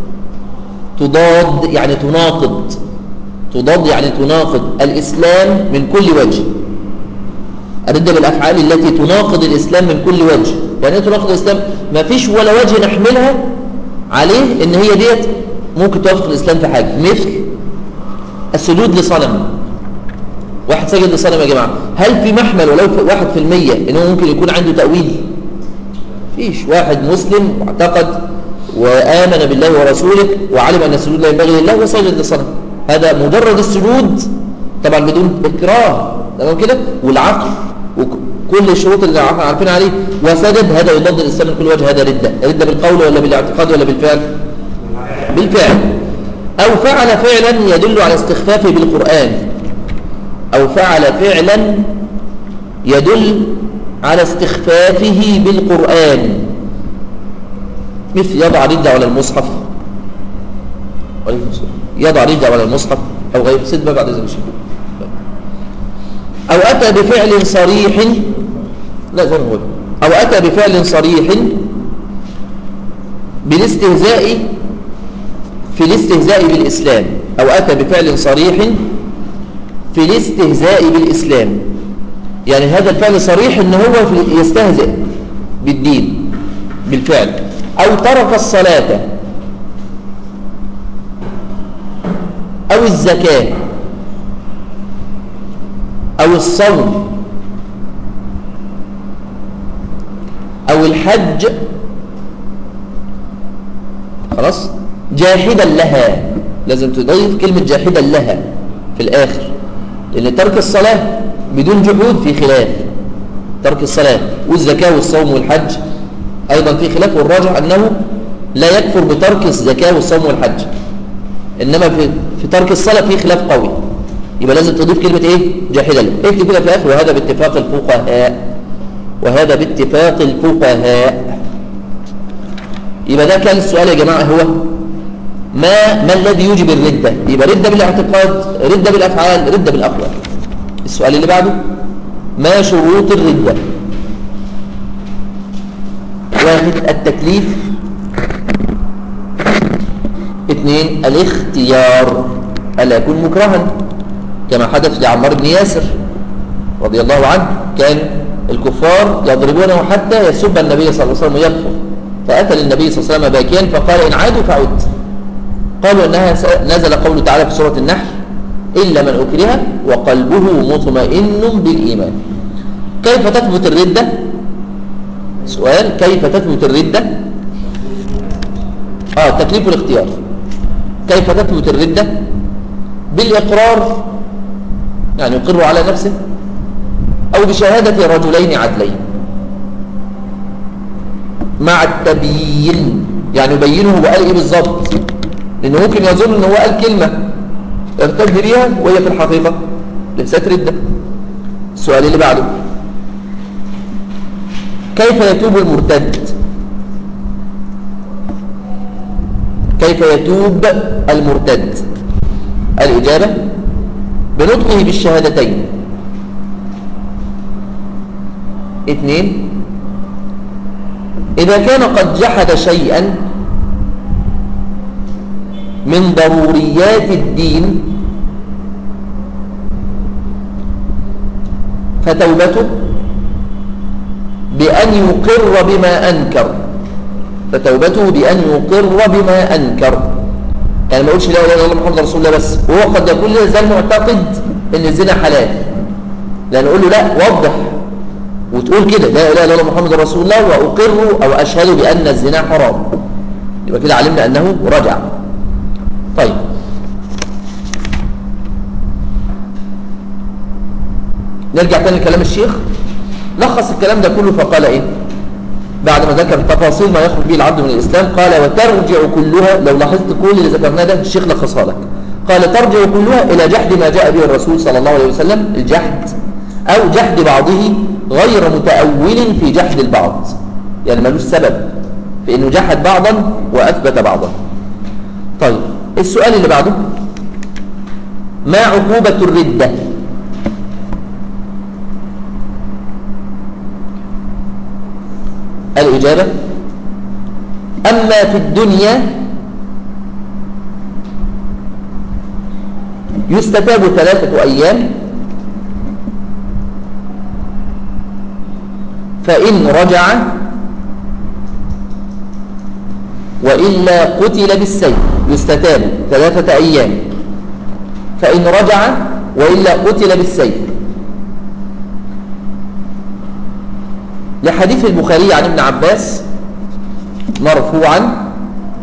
تضاد يعني تناقض تضاد يعني تناقض الإسلام من كل وجه الردة بالأفعال التي تناقض الإسلام من كل وجه يعني ايه تناقض الإسلام ما فيش ولا وجه نحملها عليه ان هي ديت ممكن توافق الإسلام في حاجة مثل السجود لصنم واحد سجد لصنم يا جماعة هل في محمل ولو في واحد في المية انه ممكن يكون عنده تأويل فيش واحد مسلم واعتقد وآمن بالله ورسوله وعلم أن السجود لا ينبغي لله وسجد لصنم هذا مجرد السجود طبعا بدون إكراه تمام كده والعقل وكل الشروط اللي عارفين عليه وسجد هذا يضاد الإسلام من كل وجه هذا ردة ردة بالقول ولا بالاعتقاد ولا بالفعل بالفعل أو فعل فعلا يدل على استخفافه بالقرآن أو فعل فعلا يدل على استخفافه بالقرآن مثل يضع ردة على المصحف يضع ردة على المصحف أو غير سد ما بعد ذلك أو أتى بفعل صريح لا زي ما هو أو أتى بفعل صريح بالاستهزاء في الاستهزاء بالإسلام أو أتى بفعل صريح في الاستهزاء بالإسلام يعني هذا الفعل صريح ان هو يستهزئ بالدين بالفعل او ترك الصلاة او الزكاة او الصوم او الحج خلاص جاحدا لها لازم تضيف كلمة جاحدا لها في الآخر لأن ترك الصلاة بدون جحود في خلاف ترك الصلاة والزكاة والصوم والحج أيضا في خلاف والراجح أنه لا يكفر بترك الزكاة والصوم والحج إنما في, في ترك الصلاة في خلاف قوي يبقى لازم تضيف كلمة إيه جاحدا له اكتب كده في الآخر وهذا باتفاق الفقهاء وهذا باتفاق الفقهاء يبقى ده كان السؤال يا جماعة هو ما ما الذي يوجب الردة يبقى ردة بالاعتقاد ردة بالأفعال ردة بالأقوال السؤال اللي بعده ما شروط الردة واحد التكليف اثنين الاختيار ألا يكون مكرها كما حدث لعمار بن ياسر رضي الله عنه كان الكفار يضربونه حتى يسب النبي صلى الله عليه وسلم ويكفر فأتى للنبي صلى الله عليه وسلم باكيا فقال إن عادوا فعد قالوا أنها نزل قوله تعالى في سورة النحل إلا من أكره وقلبه مطمئن بالإيمان كيف تثبت الردة؟ سؤال كيف تثبت الردة؟ آه تكليف الاختيار كيف تثبت الردة؟ بالإقرار يعني يقر على نفسه أو بشهادة رجلين عدلين مع التبيين يعني يبينه هو قال إيه بالظبط لأنه ممكن يظن أنه قال كلمة ارتد بها وهي في الحقيقة ليست ردة السؤال اللي بعده كيف يتوب المرتد كيف يتوب المرتد الإجابة بنطقه بالشهادتين اثنين إذا كان قد جحد شيئا من ضروريات الدين فتوبته بأن يقر بما أنكر فتوبته بأن يقر بما أنكر يعني ما يقولش لا إله إلا الله محمد رسول الله بس وهو قد يكون لا يزال معتقد أن الزنا حلال لا نقول له لا وضح وتقول كده لا اله الا الله محمد رسول الله واقر او اشهد بان الزنا حرام يبقى كده علمنا انه رجع طيب نرجع تاني لكلام الشيخ لخص الكلام ده كله فقال ايه بعد ما ذكر تفاصيل ما يخرج به العبد من الاسلام قال وترجع كلها لو لاحظت كل اللي ذكرناه ده الشيخ لخصها لك قال ترجع كلها الى جحد ما جاء به الرسول صلى الله عليه وسلم الجحد او جحد بعضه غير متأول في جحد البعض يعني ملوش سبب في انه جحد بعضا واثبت بعضا طيب السؤال اللي بعده ما عقوبة الردة الإجابة أما في الدنيا يستتاب ثلاثة أيام فإن رجع وإلا قتل بالسيف يستتاب ثلاثة أيام فإن رجع وإلا قتل بالسيف لحديث البخاري عن ابن عباس مرفوعا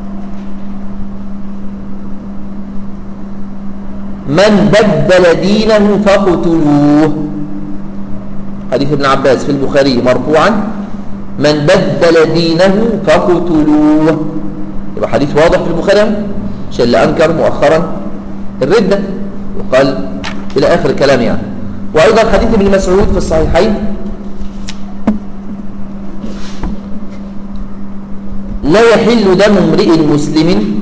من بدل دينه فاقتلوه حديث ابن عباس في البخاري مرفوعا من بدل دينه فاقتلوه يبقى حديث واضح في البخاري عشان اللي انكر مؤخرا الردة وقال الى اخر الكلام يعني وايضا حديث ابن مسعود في الصحيحين لا يحل دم امرئ مسلم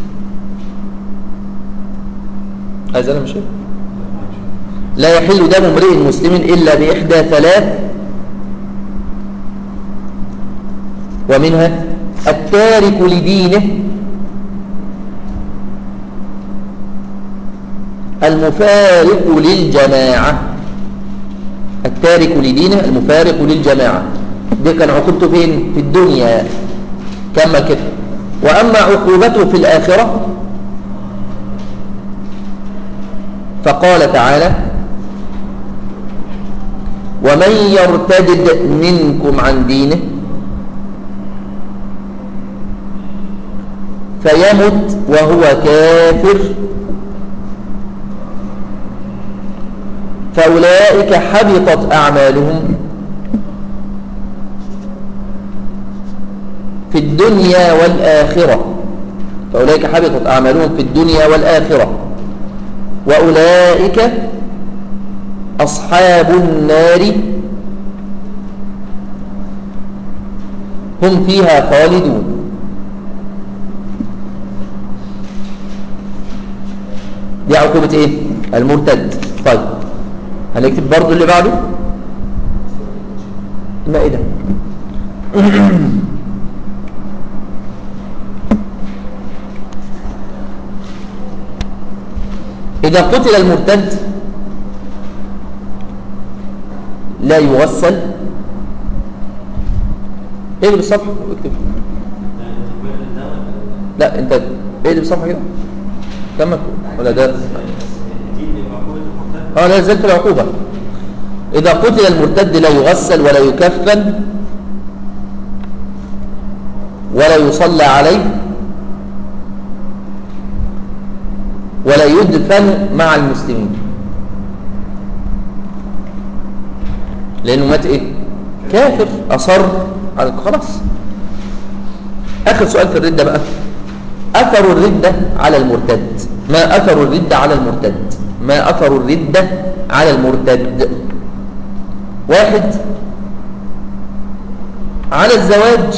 عايز انا مش لا يحل دم امرئ مسلم الا باحدى ثلاث ومنها التارك لدينه المفارق للجماعة التارك لدينه المفارق للجماعة دي كان عقوبته فين في الدنيا كما كده وأما عقوبته في الآخرة فقال تعالى ومن يرتد منكم عن دينه فيمت وهو كافر فأولئك حبطت أعمالهم في الدنيا والآخرة فأولئك حبطت أعمالهم في الدنيا والآخرة وأولئك أصحاب النار هم فيها خالدون دي عقوبة ايه المرتد طيب هنكتب برضو اللي بعده المائدة إذا قتل المرتد لا يغسل اقلب الصفحة واكتب لا انت اقلب الصفحة كده كمل ولا ده اه لا زلت العقوبة إذا قتل المرتد لا يغسل ولا يكفن ولا يصلى عليه ولا يدفن مع المسلمين لأنه مات إيه كافر أصر على خلاص آخر سؤال في الردة بقى أثر الردة على المرتد ما أثر الردة على المرتد ما أثر الردة على المرتد واحد على الزواج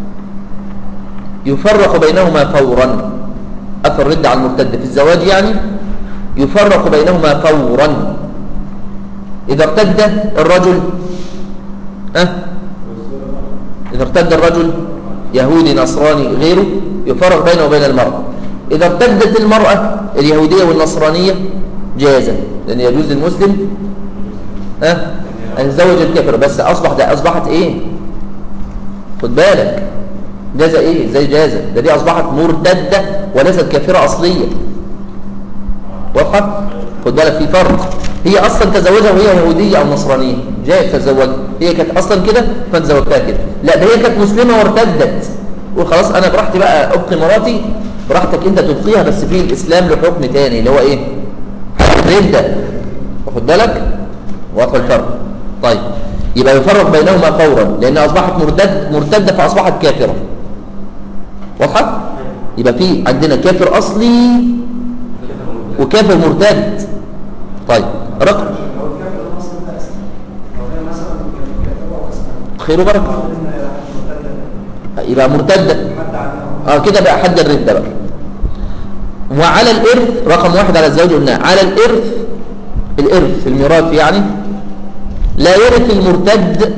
يفرق بينهما فورا أثر الردة على المرتد في الزواج يعني يفرق بينهما فورا إذا ارتد الرجل أه؟ إذا ارتد الرجل يهودي نصراني غيره يفرق بينه وبين المرأة إذا ارتدت المرأة اليهودية والنصرانية جازا لأن يجوز للمسلم أه؟ أن يتزوج الكافر بس أصبح ده أصبحت إيه خد بالك جازة إيه زي جازة ده دي أصبحت مرتدة وليست كافرة أصلية واضحة خد بالك في فرق هي اصلا تزوجها وهي يهوديه او نصرانيه جاءت تتزوجها هي كانت اصلا كده فانت زوجتها كده لا ده هي كانت مسلمه وارتدت وخلاص انا براحتي بقى ابقي مراتي براحتك انت تبقيها بس في الاسلام له حكم تاني اللي هو ايه الرده واخد بالك واضح الفرق طيب يبقى يفرق بينهما فورا لان اصبحت مرتد مرتده فاصبحت كافره واضحه يبقى في عندنا كافر اصلي وكافر مرتد طيب رقم لو الكافر المصري ده اسلم لو كان مثلا كان كافر واسلم خير وبركه ان مرتد يبقى مرتده حد عليها اه كده بقى حد الرده بقى وعلى الارث رقم واحد على الزوج قلنا على الارث الارث في الميراث يعني لا يرث المرتد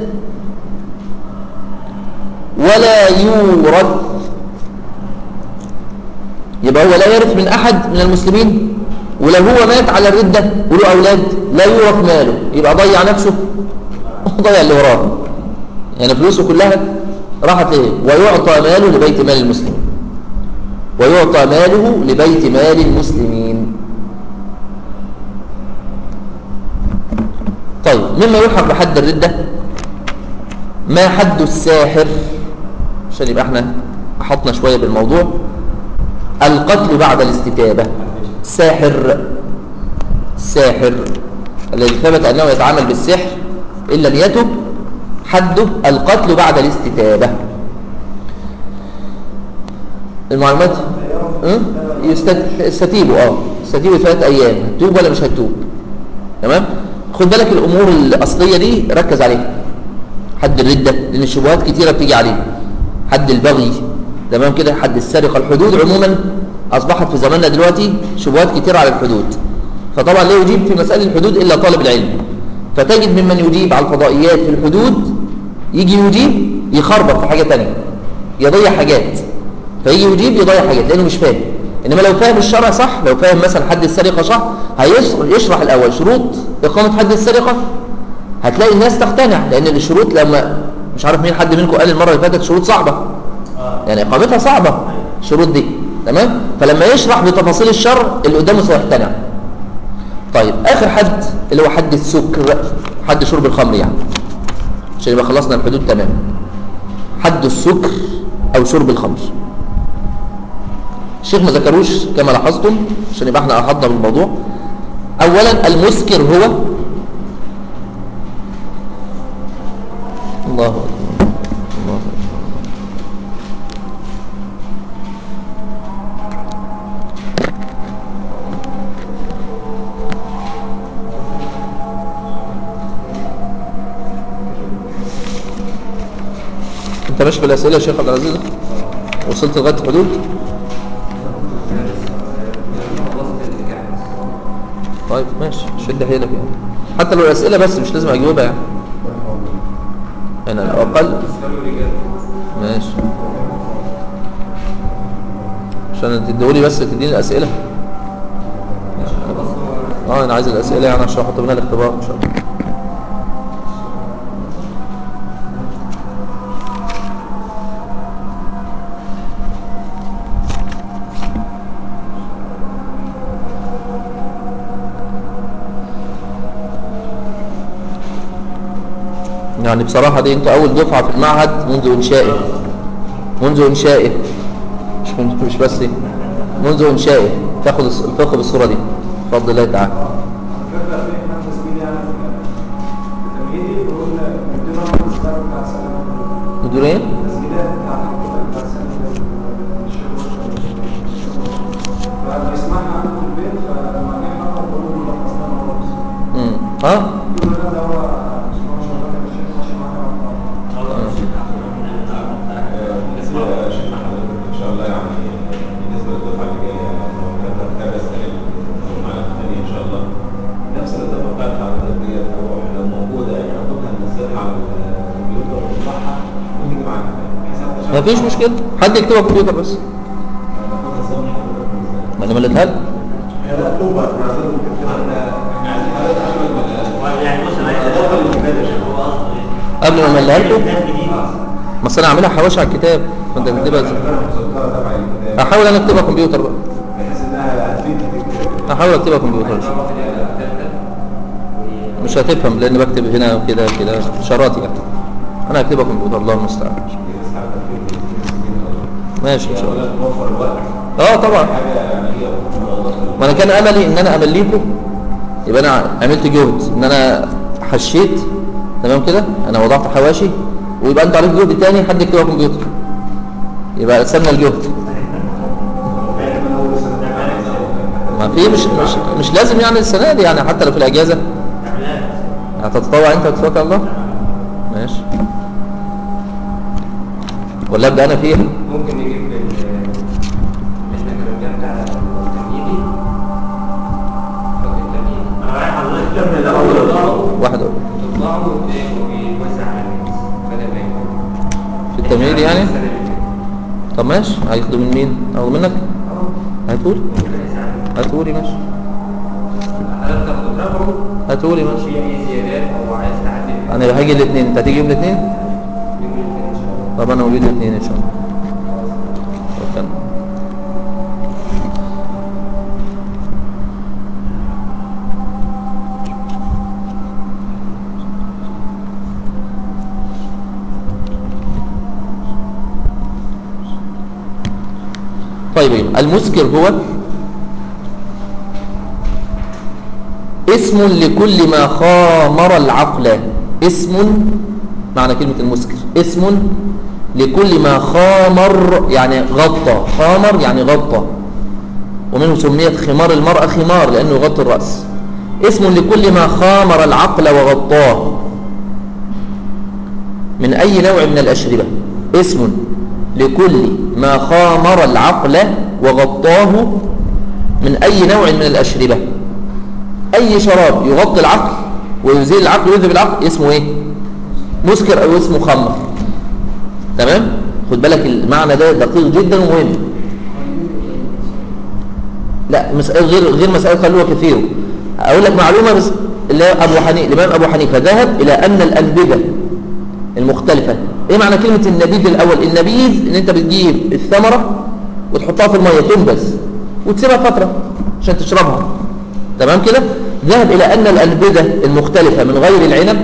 ولا يورث يبقى هو لا يرث من احد من المسلمين ولو هو مات على الردة وله اولاد لا يورث ماله يبقى ضيع نفسه وضيع اللي وراه يعني فلوسه كلها راحت ليه ويعطى ماله لبيت مال المسلمين ويعطى ماله لبيت مال المسلمين طيب مما يلحق بحد الردة ما حد الساحر عشان يبقى احنا احطنا شوية بالموضوع القتل بعد الاستتابة ساحر ساحر الذي ثبت أنه يتعامل بالسحر إن لم يتب حده القتل بعد الاستتابة المعلومات أه؟ يستت- يستتيبوا اه يستتيبوا ثلاث أيام هتوب ولا مش هتوب تمام خد بالك الأمور الأصلية دي ركز عليها حد الردة لأن الشبهات كتيرة بتيجي عليه حد البغي تمام كده حد السرقة الحدود عموما أصبحت في زماننا دلوقتي شبهات كتيرة على الحدود فطبعا لا يجيب في مسألة الحدود إلا طالب العلم فتجد ممن يجيب على الفضائيات في الحدود يجي يجيب يخربط في حاجة تانية يضيع حاجات فيجي يجيب يضيع حاجات لأنه مش فاهم إنما لو فاهم الشرع صح لو فاهم مثلا حد السرقة صح هيشرح الأول شروط إقامة حد السرقة هتلاقي الناس تقتنع لأن الشروط لما مش عارف مين حد منكم قال المرة اللي فاتت شروط صعبة يعني إقامتها صعبة الشروط دي تمام فلما يشرح بتفاصيل الشر اللي قدامه سيقتنع طيب آخر حد اللي هو حد السكر حد شرب الخمر يعني عشان يبقى خلصنا الحدود تماما حد السكر أو شرب الخمر الشيخ ما ذكروش كما لاحظتم عشان يبقى احنا أحضنا بالموضوع أولا المسكر هو الله أكبر الله أكبر انت ماشي بالاسئله يا شيخ عبد العزيز وصلت لغايه الحدود طيب ماشي شد حيلك يعني حتى لو الاسئله بس مش لازم اجاوبها يعني يعني على الاقل ماشي عشان تدولي بس تديني الاسئله اه انا عايز الاسئله يعني عشان احط منها الاختبار ان شاء الله يعني بصراحة دي انت اول دفعة في المعهد منذ انشائه منذ انشائه مش من- مش بس دي. منذ انشائه تاخد الس- الفقه بالصورة دي بفضل الله تعالى الفكره في احنا تسجيل يعني في تمهيدي بقول مدير رقم الاسباب بتاع السنه مديرين التسجيلات بتاع حضرتك بتاع السنه فبيسمعها عنده في البيت فلما جه حضر بقول له لخصنا خلاص امم ها كل ده ده هو اسمه شغال الشيخ ماشي معانا بالنسبه لشيخنا حضرتك ان شاء الله يعني بالنسبه للدفعه اللي جايه لو كانت كتاب السنه معانا الثانيه ان شاء الله نفس الاضافه بتاعت حضرتك ديت او لو موجوده يعني ناخدها ننزلها على الكمبيوتر ونطبعها ونيجي معانا بحيث حتى عشان مفيش مشكلة حد يكتبها كمبيوتر بس ناخدها ازاي من حضرتك ازاي؟ ما انا مليتها له. هي مطلوبه احنا عايزين نكتبها احنا احنا عايزين حضرتك قبل ما يعني بص انا عايز اضافه للكتاب يا شيخ هو اصلا ايه؟ قبل ما امليها لكم كتاب جديد ما أصل انا عاملها حواشي على الكتاب فانت تكتبها ازاي تبع الكتاب هحاول انا اكتبها كمبيوتر بقى بحيث انها هتفيد كتير هحاول اكتبها كمبيوتر إن شاء الله. مش هتفهم لان بكتب هنا وكده كده اشارات يعني انا هكتبها كمبيوتر الله المستعان ماشي ان شاء الله توفر الوقت اه طبعا حاجه يعني هي ما انا كان املي ان انا امليكم يبقى انا عملت جهد ان انا حشيت تمام كده انا وضعت حواشي ويبقى انت عليك جهد تاني حد يكتبها كمبيوتر يبقى قسمنا الجهد ما في مش مش مش لازم يعني السنه دي يعني حتى لو في الاجازه هتتطوع انت وتتوكل على الله ماشي ولا ابدا انا فيها ممكن نجيب ال احنا كنا بنرجع التمهيدي فوق التمهيدي انا رايح حضرتك الترم الاول واحد تطلعوا ويوزع على الناس بدل ما يكون في التمهيد يعني السنة اللي فاتت. طب ماشي هياخدوا من مين هاخدوا منك هاتولي هاتولي ماشي حضرتك بتتابعوا هاتولي ماشي في اي زيادات او عايز تعدل انا هاجي الاثنين انت هتيجي يوم الاثنين نجيب ان شاء الله طب انا موجود الاثنين ان شاء الله توكلنا. طيب المسكر هو اسم لكل ما خامر العقل اسم معنى كلمة المسكر اسم لكل ما خامر يعني غطى خامر يعني غطى ومنه سميت خمار المرأة خمار لأنه يغطي الرأس اسم لكل ما خامر العقل وغطاه من أي نوع من الأشربة اسم لكل ما خامر العقل وغطاه من أي نوع من الأشربة أي شراب يغطي العقل ويزيل العقل ويذهب العقل اسمه إيه مسكر أو اسمه خمر تمام خد بالك المعنى ده دقيق جدا ومهم لا مسألة غير غير مسألة خلوها كثير أقول لك معلومة بس اللي هو أبو حنيفة الإمام أبو حنيفة ذهب إلى أن الأنبذة المختلفة إيه معنى كلمة النبيذ الأول النبيذ إن أنت بتجيب الثمرة وتحطها في المية تنبذ وتسيبها فترة عشان تشربها تمام كده ذهب إلى أن الأنبذة المختلفة من غير العنب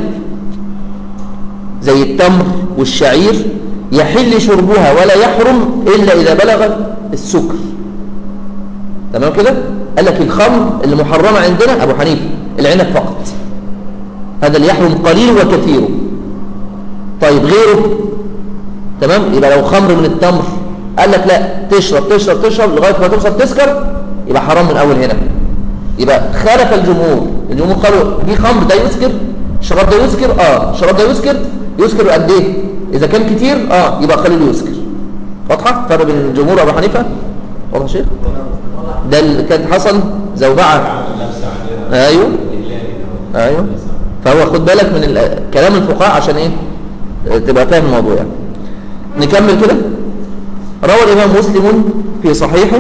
زي التمر والشعير يحل شربها ولا يحرم إلا إذا بلغ السكر تمام كده قال لك الخمر اللي محرمة عندنا أبو حنيفة العنب فقط هذا اللي يحرم قليل وكثير طيب غيره تمام يبقى لو خمر من التمر قال لك لا تشرب تشرب تشرب لغاية ما توصل تسكر يبقى حرام من أول هنا يبقى خالف الجمهور الجمهور قالوا دي خمر ده يسكر الشراب ده يسكر اه الشراب ده يسكر يسكر قد ايه اذا كان كتير اه يبقى قليل يسكر واضحه فرق بين الجمهور ابو حنيفه واضح يا شيخ ده اللي كان حصل زوبعه ايوه ايوه فهو خد بالك من ال- كلام الفقهاء عشان ايه آه، تبقى فاهم الموضوع يعني نكمل كده روى الامام مسلم في صحيحه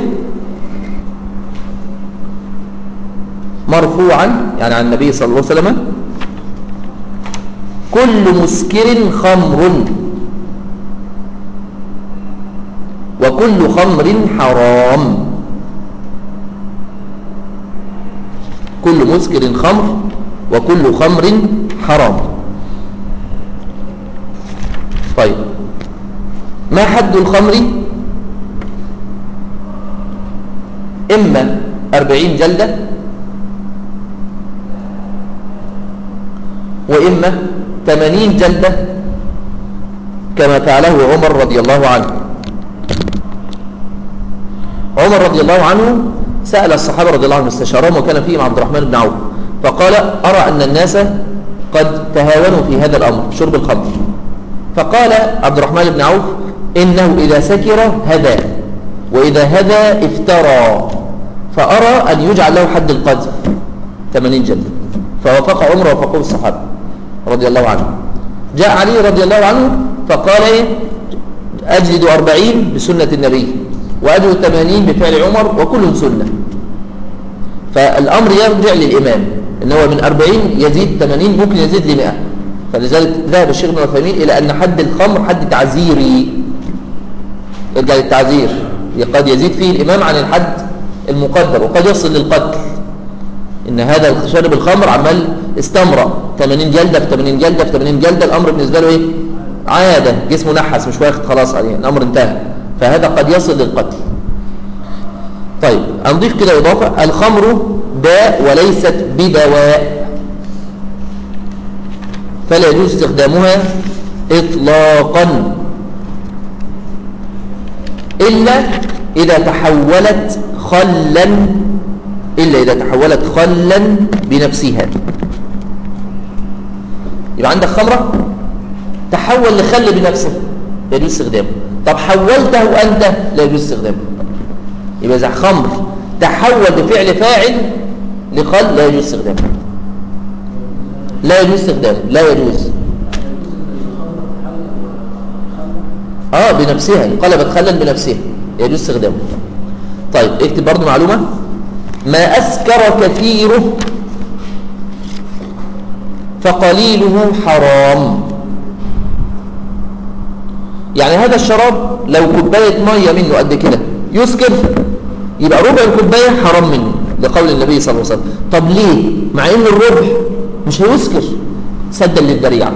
مرفوعا يعني عن النبي صلى الله عليه وسلم كل مسكر خمر وكل خمر حرام كل مسكر خمر وكل خمر حرام طيب ما حد الخمر إما أربعين جلدة وإما ثمانين جلدة كما فعله عمر رضي الله عنه عمر رضي الله عنه سأل الصحابة رضي الله عنهم استشارهم وكان فيهم عبد الرحمن بن عوف فقال أرى أن الناس قد تهاونوا في هذا الأمر شرب الخمر فقال عبد الرحمن بن عوف إنه إذا سكر هدى وإذا هدى افترى فأرى أن يجعل له حد القذف 80 جلدة فوافق عمر ووافقه الصحابة رضي الله عنه جاء علي رضي الله عنه فقال إيه؟ أجلد أربعين بسنة النبي وأجلد ثمانين بفعل عمر وكل سنة فالأمر يرجع للإمام إن هو من أربعين يزيد ثمانين ممكن يزيد لمئة فلذلك ذهب الشيخ ابن عثيمين إلى أن حد الخمر حد تعزيري يرجع للتعزير قد يزيد فيه الإمام عن الحد المقدر وقد يصل للقتل ان هذا شارب الخمر عمال استمرأ 80 جلدة في 80 جلدة في 80 جلدة الامر بالنسبة له ايه عادة جسمه نحس مش واخد خلاص عليه الامر انتهى فهذا قد يصل للقتل طيب هنضيف كده اضافة الخمر داء وليست بدواء فلا يجوز استخدامها اطلاقا إلا إذا تحولت خلا إلا إذا تحولت خلا بنفسها يبقى عندك خمرة تحول لخل بنفسه يجوز استخدامه طب حولته أنت لا يجوز استخدامه يبقى إذا خمر تحول بفعل فاعل لخل لا يجوز استخدامه لا يجوز استخدامه لا يجوز اه بنفسها انقلبت خلا بنفسها يجوز استخدامه طيب اكتب برضو معلومة ما أسكر كثيره فقليله حرام يعني هذا الشراب لو كوباية مية منه قد كده يسكر يبقى ربع الكوباية حرام منه لقول النبي صلى الله عليه وسلم طب ليه مع ان الربع مش هيسكر سدا للذريعه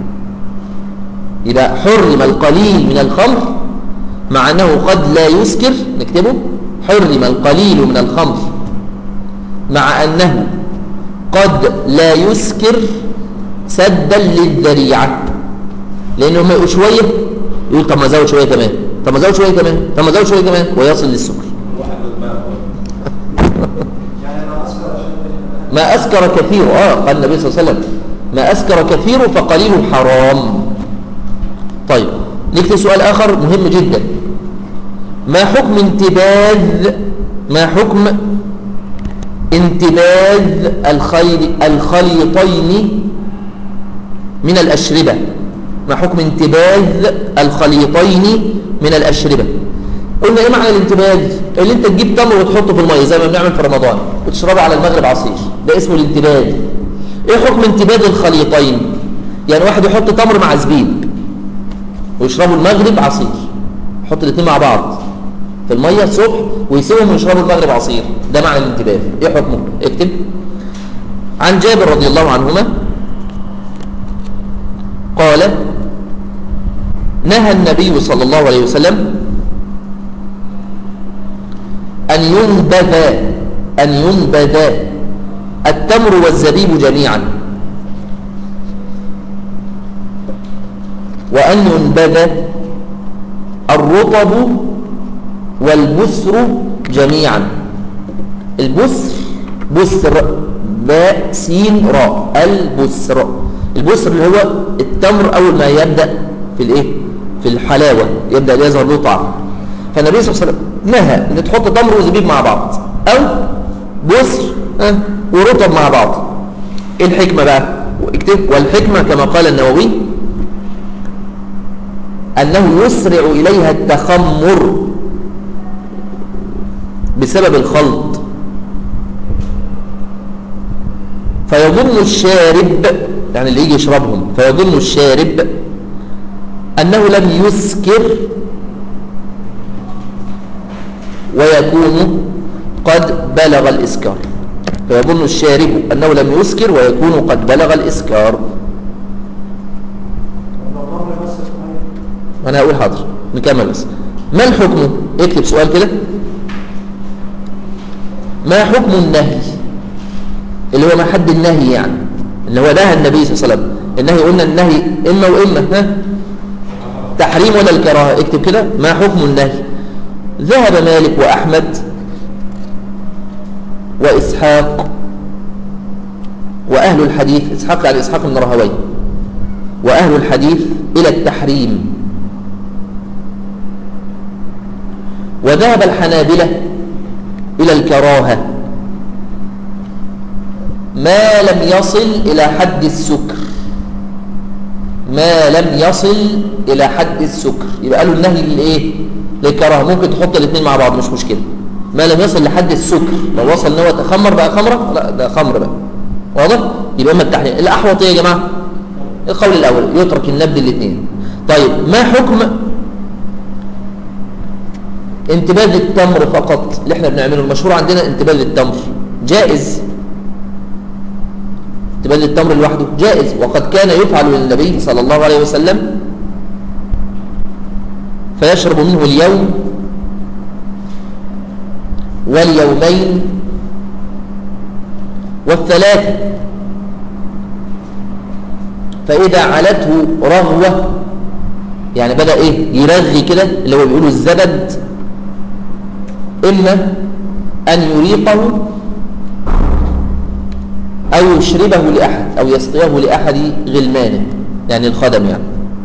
يبقى حرم القليل من الخمر مع أنه قد لا يسكر نكتبه حرم القليل من الخمر مع أنه قد لا يسكر سدا للذريعة لأنه ما شوية يقول طب ما زود شوية كمان طب ما زود شوية كمان طب ما زود شوية كمان ويصل للسكر واحد دماغه يعني انا اذكر عشان ما أسكر كثير آه قال النبي صلى الله عليه وسلم ما أسكر كثير فقليل حرام طيب نكتب سؤال آخر مهم جدا ما حكم انتباذ ما حكم انتباذ الخيل الخليطين من الأشربة ما حكم انتباذ الخليطين من الأشربة قلنا ايه معنى الانتباذ اللي انت تجيب تمر وتحطه في الميه زي ما بنعمل في رمضان وتشربه على المغرب عصير ده اسمه الانتباذ ايه حكم انتباذ الخليطين يعني واحد يحط تمر مع زبيب ويشربوا المغرب عصير يحط الاثنين مع بعض في الميه الصبح ويسيبهم ويشربوا المغرب عصير ده معنى الانتباذ ايه حكمه اكتب عن جابر رضي الله عنهما قال نهى النبي صلى الله عليه وسلم أن ينبذ أن ينبذ التمر والزبيب جميعا وأن ينبذ الرطب والبسر جميعا البسر بسر باء سين راء البسر البسر اللي هو التمر أول ما يبدأ في الايه في الحلاوة يبدأ يظهر له طعم فالنبي صلى الله عليه وسلم نهى ان تحط تمر وزبيب مع بعض او بسر آه، ورطب مع بعض ايه الحكمة بقى اكتب والحكمة كما قال النووي أنه يسرع إليها التخمر بسبب الخلط فيظن الشارب يعني اللي يجي يشربهم فيظن الشارب أنه لم يسكر ويكون قد بلغ الإسكار فيظن الشارب أنه لم يسكر ويكون قد بلغ الإسكار لو الرمل بس في ميه أنا هقول حاضر نكمل بس ما الحكم اكتب سؤال كده ما حكم النهي اللي هو ما حد النهي يعني اللي هو نهى النبي صلى الله عليه وسلم النهي قلنا النهي إما وإما ها تحريم ولا الكراهة اكتب كده ما حكم النهي ذهب مالك وأحمد وإسحاق وأهل الحديث إسحاق يعني إسحاق بن راهويه وأهل الحديث إلى التحريم وذهب الحنابلة إلى الكراهة ما لم يصل إلى حد السكر ما لم يصل إلى حد السكر يبقى قالوا النهي للإيه؟ للكراهة ممكن تحط الاثنين مع بعض مش مشكلة ما لم يصل لحد السكر لو وصل ان هو تخمر بقى خمرة لا ده خمر بقى واضح؟ يبقى اما التحريم الأحوط ايه يا جماعة؟ القول الأول يترك النبذ الاثنين طيب ما حكم انتباذ التمر فقط اللي احنا بنعمله المشهور عندنا انتباذ التمر جائز تبدل التمر لوحده جائز وقد كان يفعل للنبي صلى الله عليه وسلم فيشرب منه اليوم واليومين والثلاثة فإذا علته رغوة يعني بدأ إيه يرغي كده اللي هو بيقولوا الزبد إما أن يريقه أو يشربه لأحد أو يسقيه لأحد غلمانه يعني الخدم يعني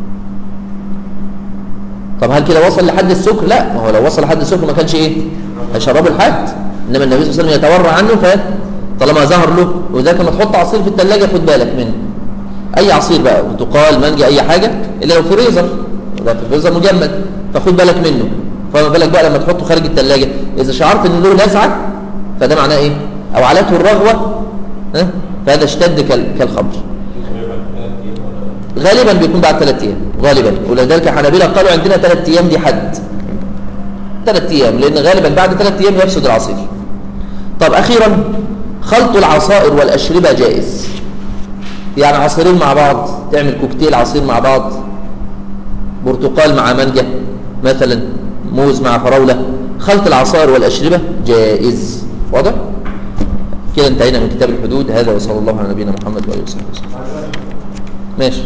طب هل كده وصل لحد السكر لا ما هو لو وصل لحد السكر ما كانش ايه هيشربه لحد انما النبي صلى الله عليه وسلم يتورع عنه فطالما ظهر له وذاك لما تحط عصير في الثلاجه خد بالك منه اي عصير بقى برتقال مانجا اي حاجه الا لو فريزر ده في فريزر مجمد فخد بالك منه فما بالك بقى لما تحطه خارج الثلاجه اذا شعرت ان له لسعه فده معناه ايه او علته الرغوه ها فهذا اشتد كال- كالخمر غالبا بيكون بعد ثلاث ايام غالبا ولذلك الحنابلة قالوا عندنا ثلاث ايام دي حد ثلاث ايام لان غالبا بعد ثلاث ايام يفسد العصير طب اخيرا خلط العصائر والاشربه جائز يعني عصيرين مع بعض تعمل كوكتيل عصير مع بعض برتقال مع مانجا مثلا موز مع فراوله خلط العصائر والاشربه جائز واضح كده انتهينا من كتاب الحدود هذا وصلى الله على نبينا محمد واله وصحبه وسلم ماشي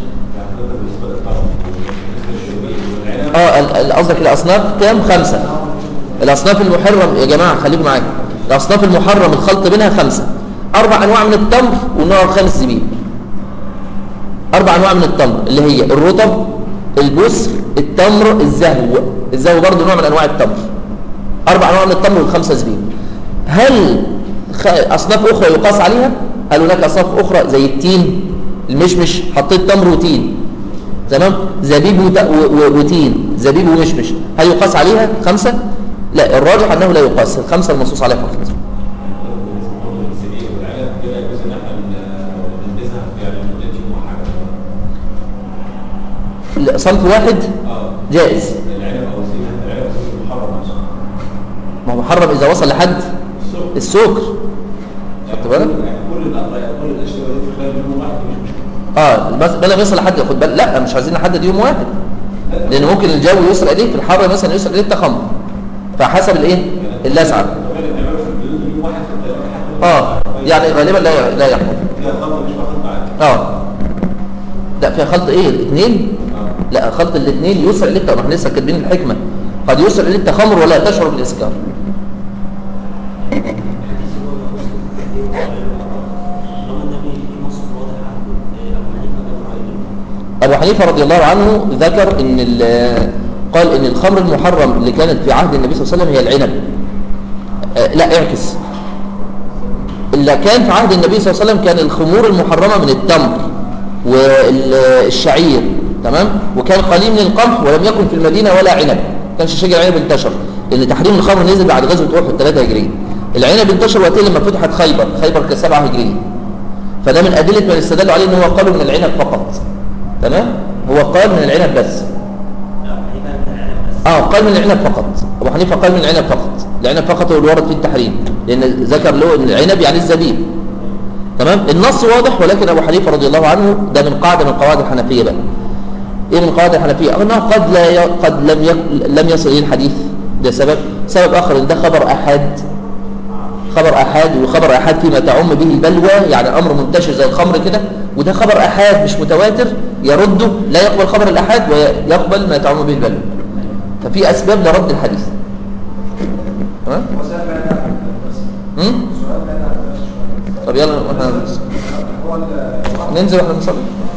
اه ال- ال- قصدك الاصناف كام خمسه الاصناف المحرم يا جماعه خليكم معايا الاصناف المحرم الخلط بينها خمسه اربع انواع من التمر والنوع الخامس زبيب اربع انواع من التمر اللي هي الرطب البسر التمر الزهو الزهو برضه نوع من انواع التمر اربع انواع من التمر والخمسه زبيب هل خ- اصناف اخرى يقاس عليها هل هناك اصناف اخرى زي التين المشمش حطيت تمر وتين تمام زبيب وت- و- و- وتين زبيب ومشمش هل يقاس عليها خمسه لا الراجح انه لا يقاس الخمسه المنصوص عليها فقط لا، صنف واحد جائز ما هو محرم اذا وصل لحد السكر خدت بالك كل الأطعمة كل الأشياء دي في خلال يوم واحد مش مشكلة اه بس بلا يصل لحد خد بالك لا مش عايزين نحدد يوم واحد لان ممكن الجو يسرع اليه في الحر مثلا يسرع اليه التخمر فحسب الايه اللسعه وكان بيعملوا في البيوت يوم واحد في الثلاثة حتى اه يعني غالبا لا لا يحمل فيها خطر مش واخد معاك اه لا فيها خلط ايه الاثنين لا خلط الاثنين يسرع اليه ما احنا لسه كاتبين الحكمه قد يسرع اليه التخمر ولا تشعر بالاسكار ابو حنيفه رضي الله عنه ذكر ان ال- قال ان الخمر المحرم اللي كانت في عهد النبي صلى الله عليه وسلم هي العنب آه، لا اعكس اللي كان في عهد النبي صلى الله عليه وسلم كان الخمور المحرمه من التمر والشعير تمام وكان قليل من القمح ولم يكن في المدينه ولا عنب ما كانش شجر عنب انتشر لان تحريم الخمر نزل بعد غزوه احد 3 هجريه العنب انتشر وقتها لما فتحت خيبر خيبر كانت 7 هجريه فده من ادله من استدلوا عليه ان هو قالوا من العنب فقط تمام هو قال من العنب بس اه قال من العنب فقط ابو حنيفه قال من العنب فقط العنب فقط هو اللي ورد فيه التحريم لان ذكر له ان العنب يعني الزبيب تمام النص واضح ولكن ابو حنيفه رضي الله عنه ده من قاعده من قواعد الحنفيه بقى ايه من قواعد الحنفيه أو انه قد لا ي... قد لم ي... لم يصل اليه الحديث ده سبب سبب اخر ان ده خبر احاد خبر احاد وخبر احاد فيما تعم به البلوى يعني امر منتشر زي الخمر كده وده خبر احاد مش متواتر يرده لا يقبل خبر الاحاد ويقبل ما تعم به البلوى ففي اسباب لرد الحديث تمام هو سؤال بعيد عن الدرس. أمم؟ سؤال بعيد عن الدرس شوية. طب يلا احنا هو ال- ننزل واحنا بنصلي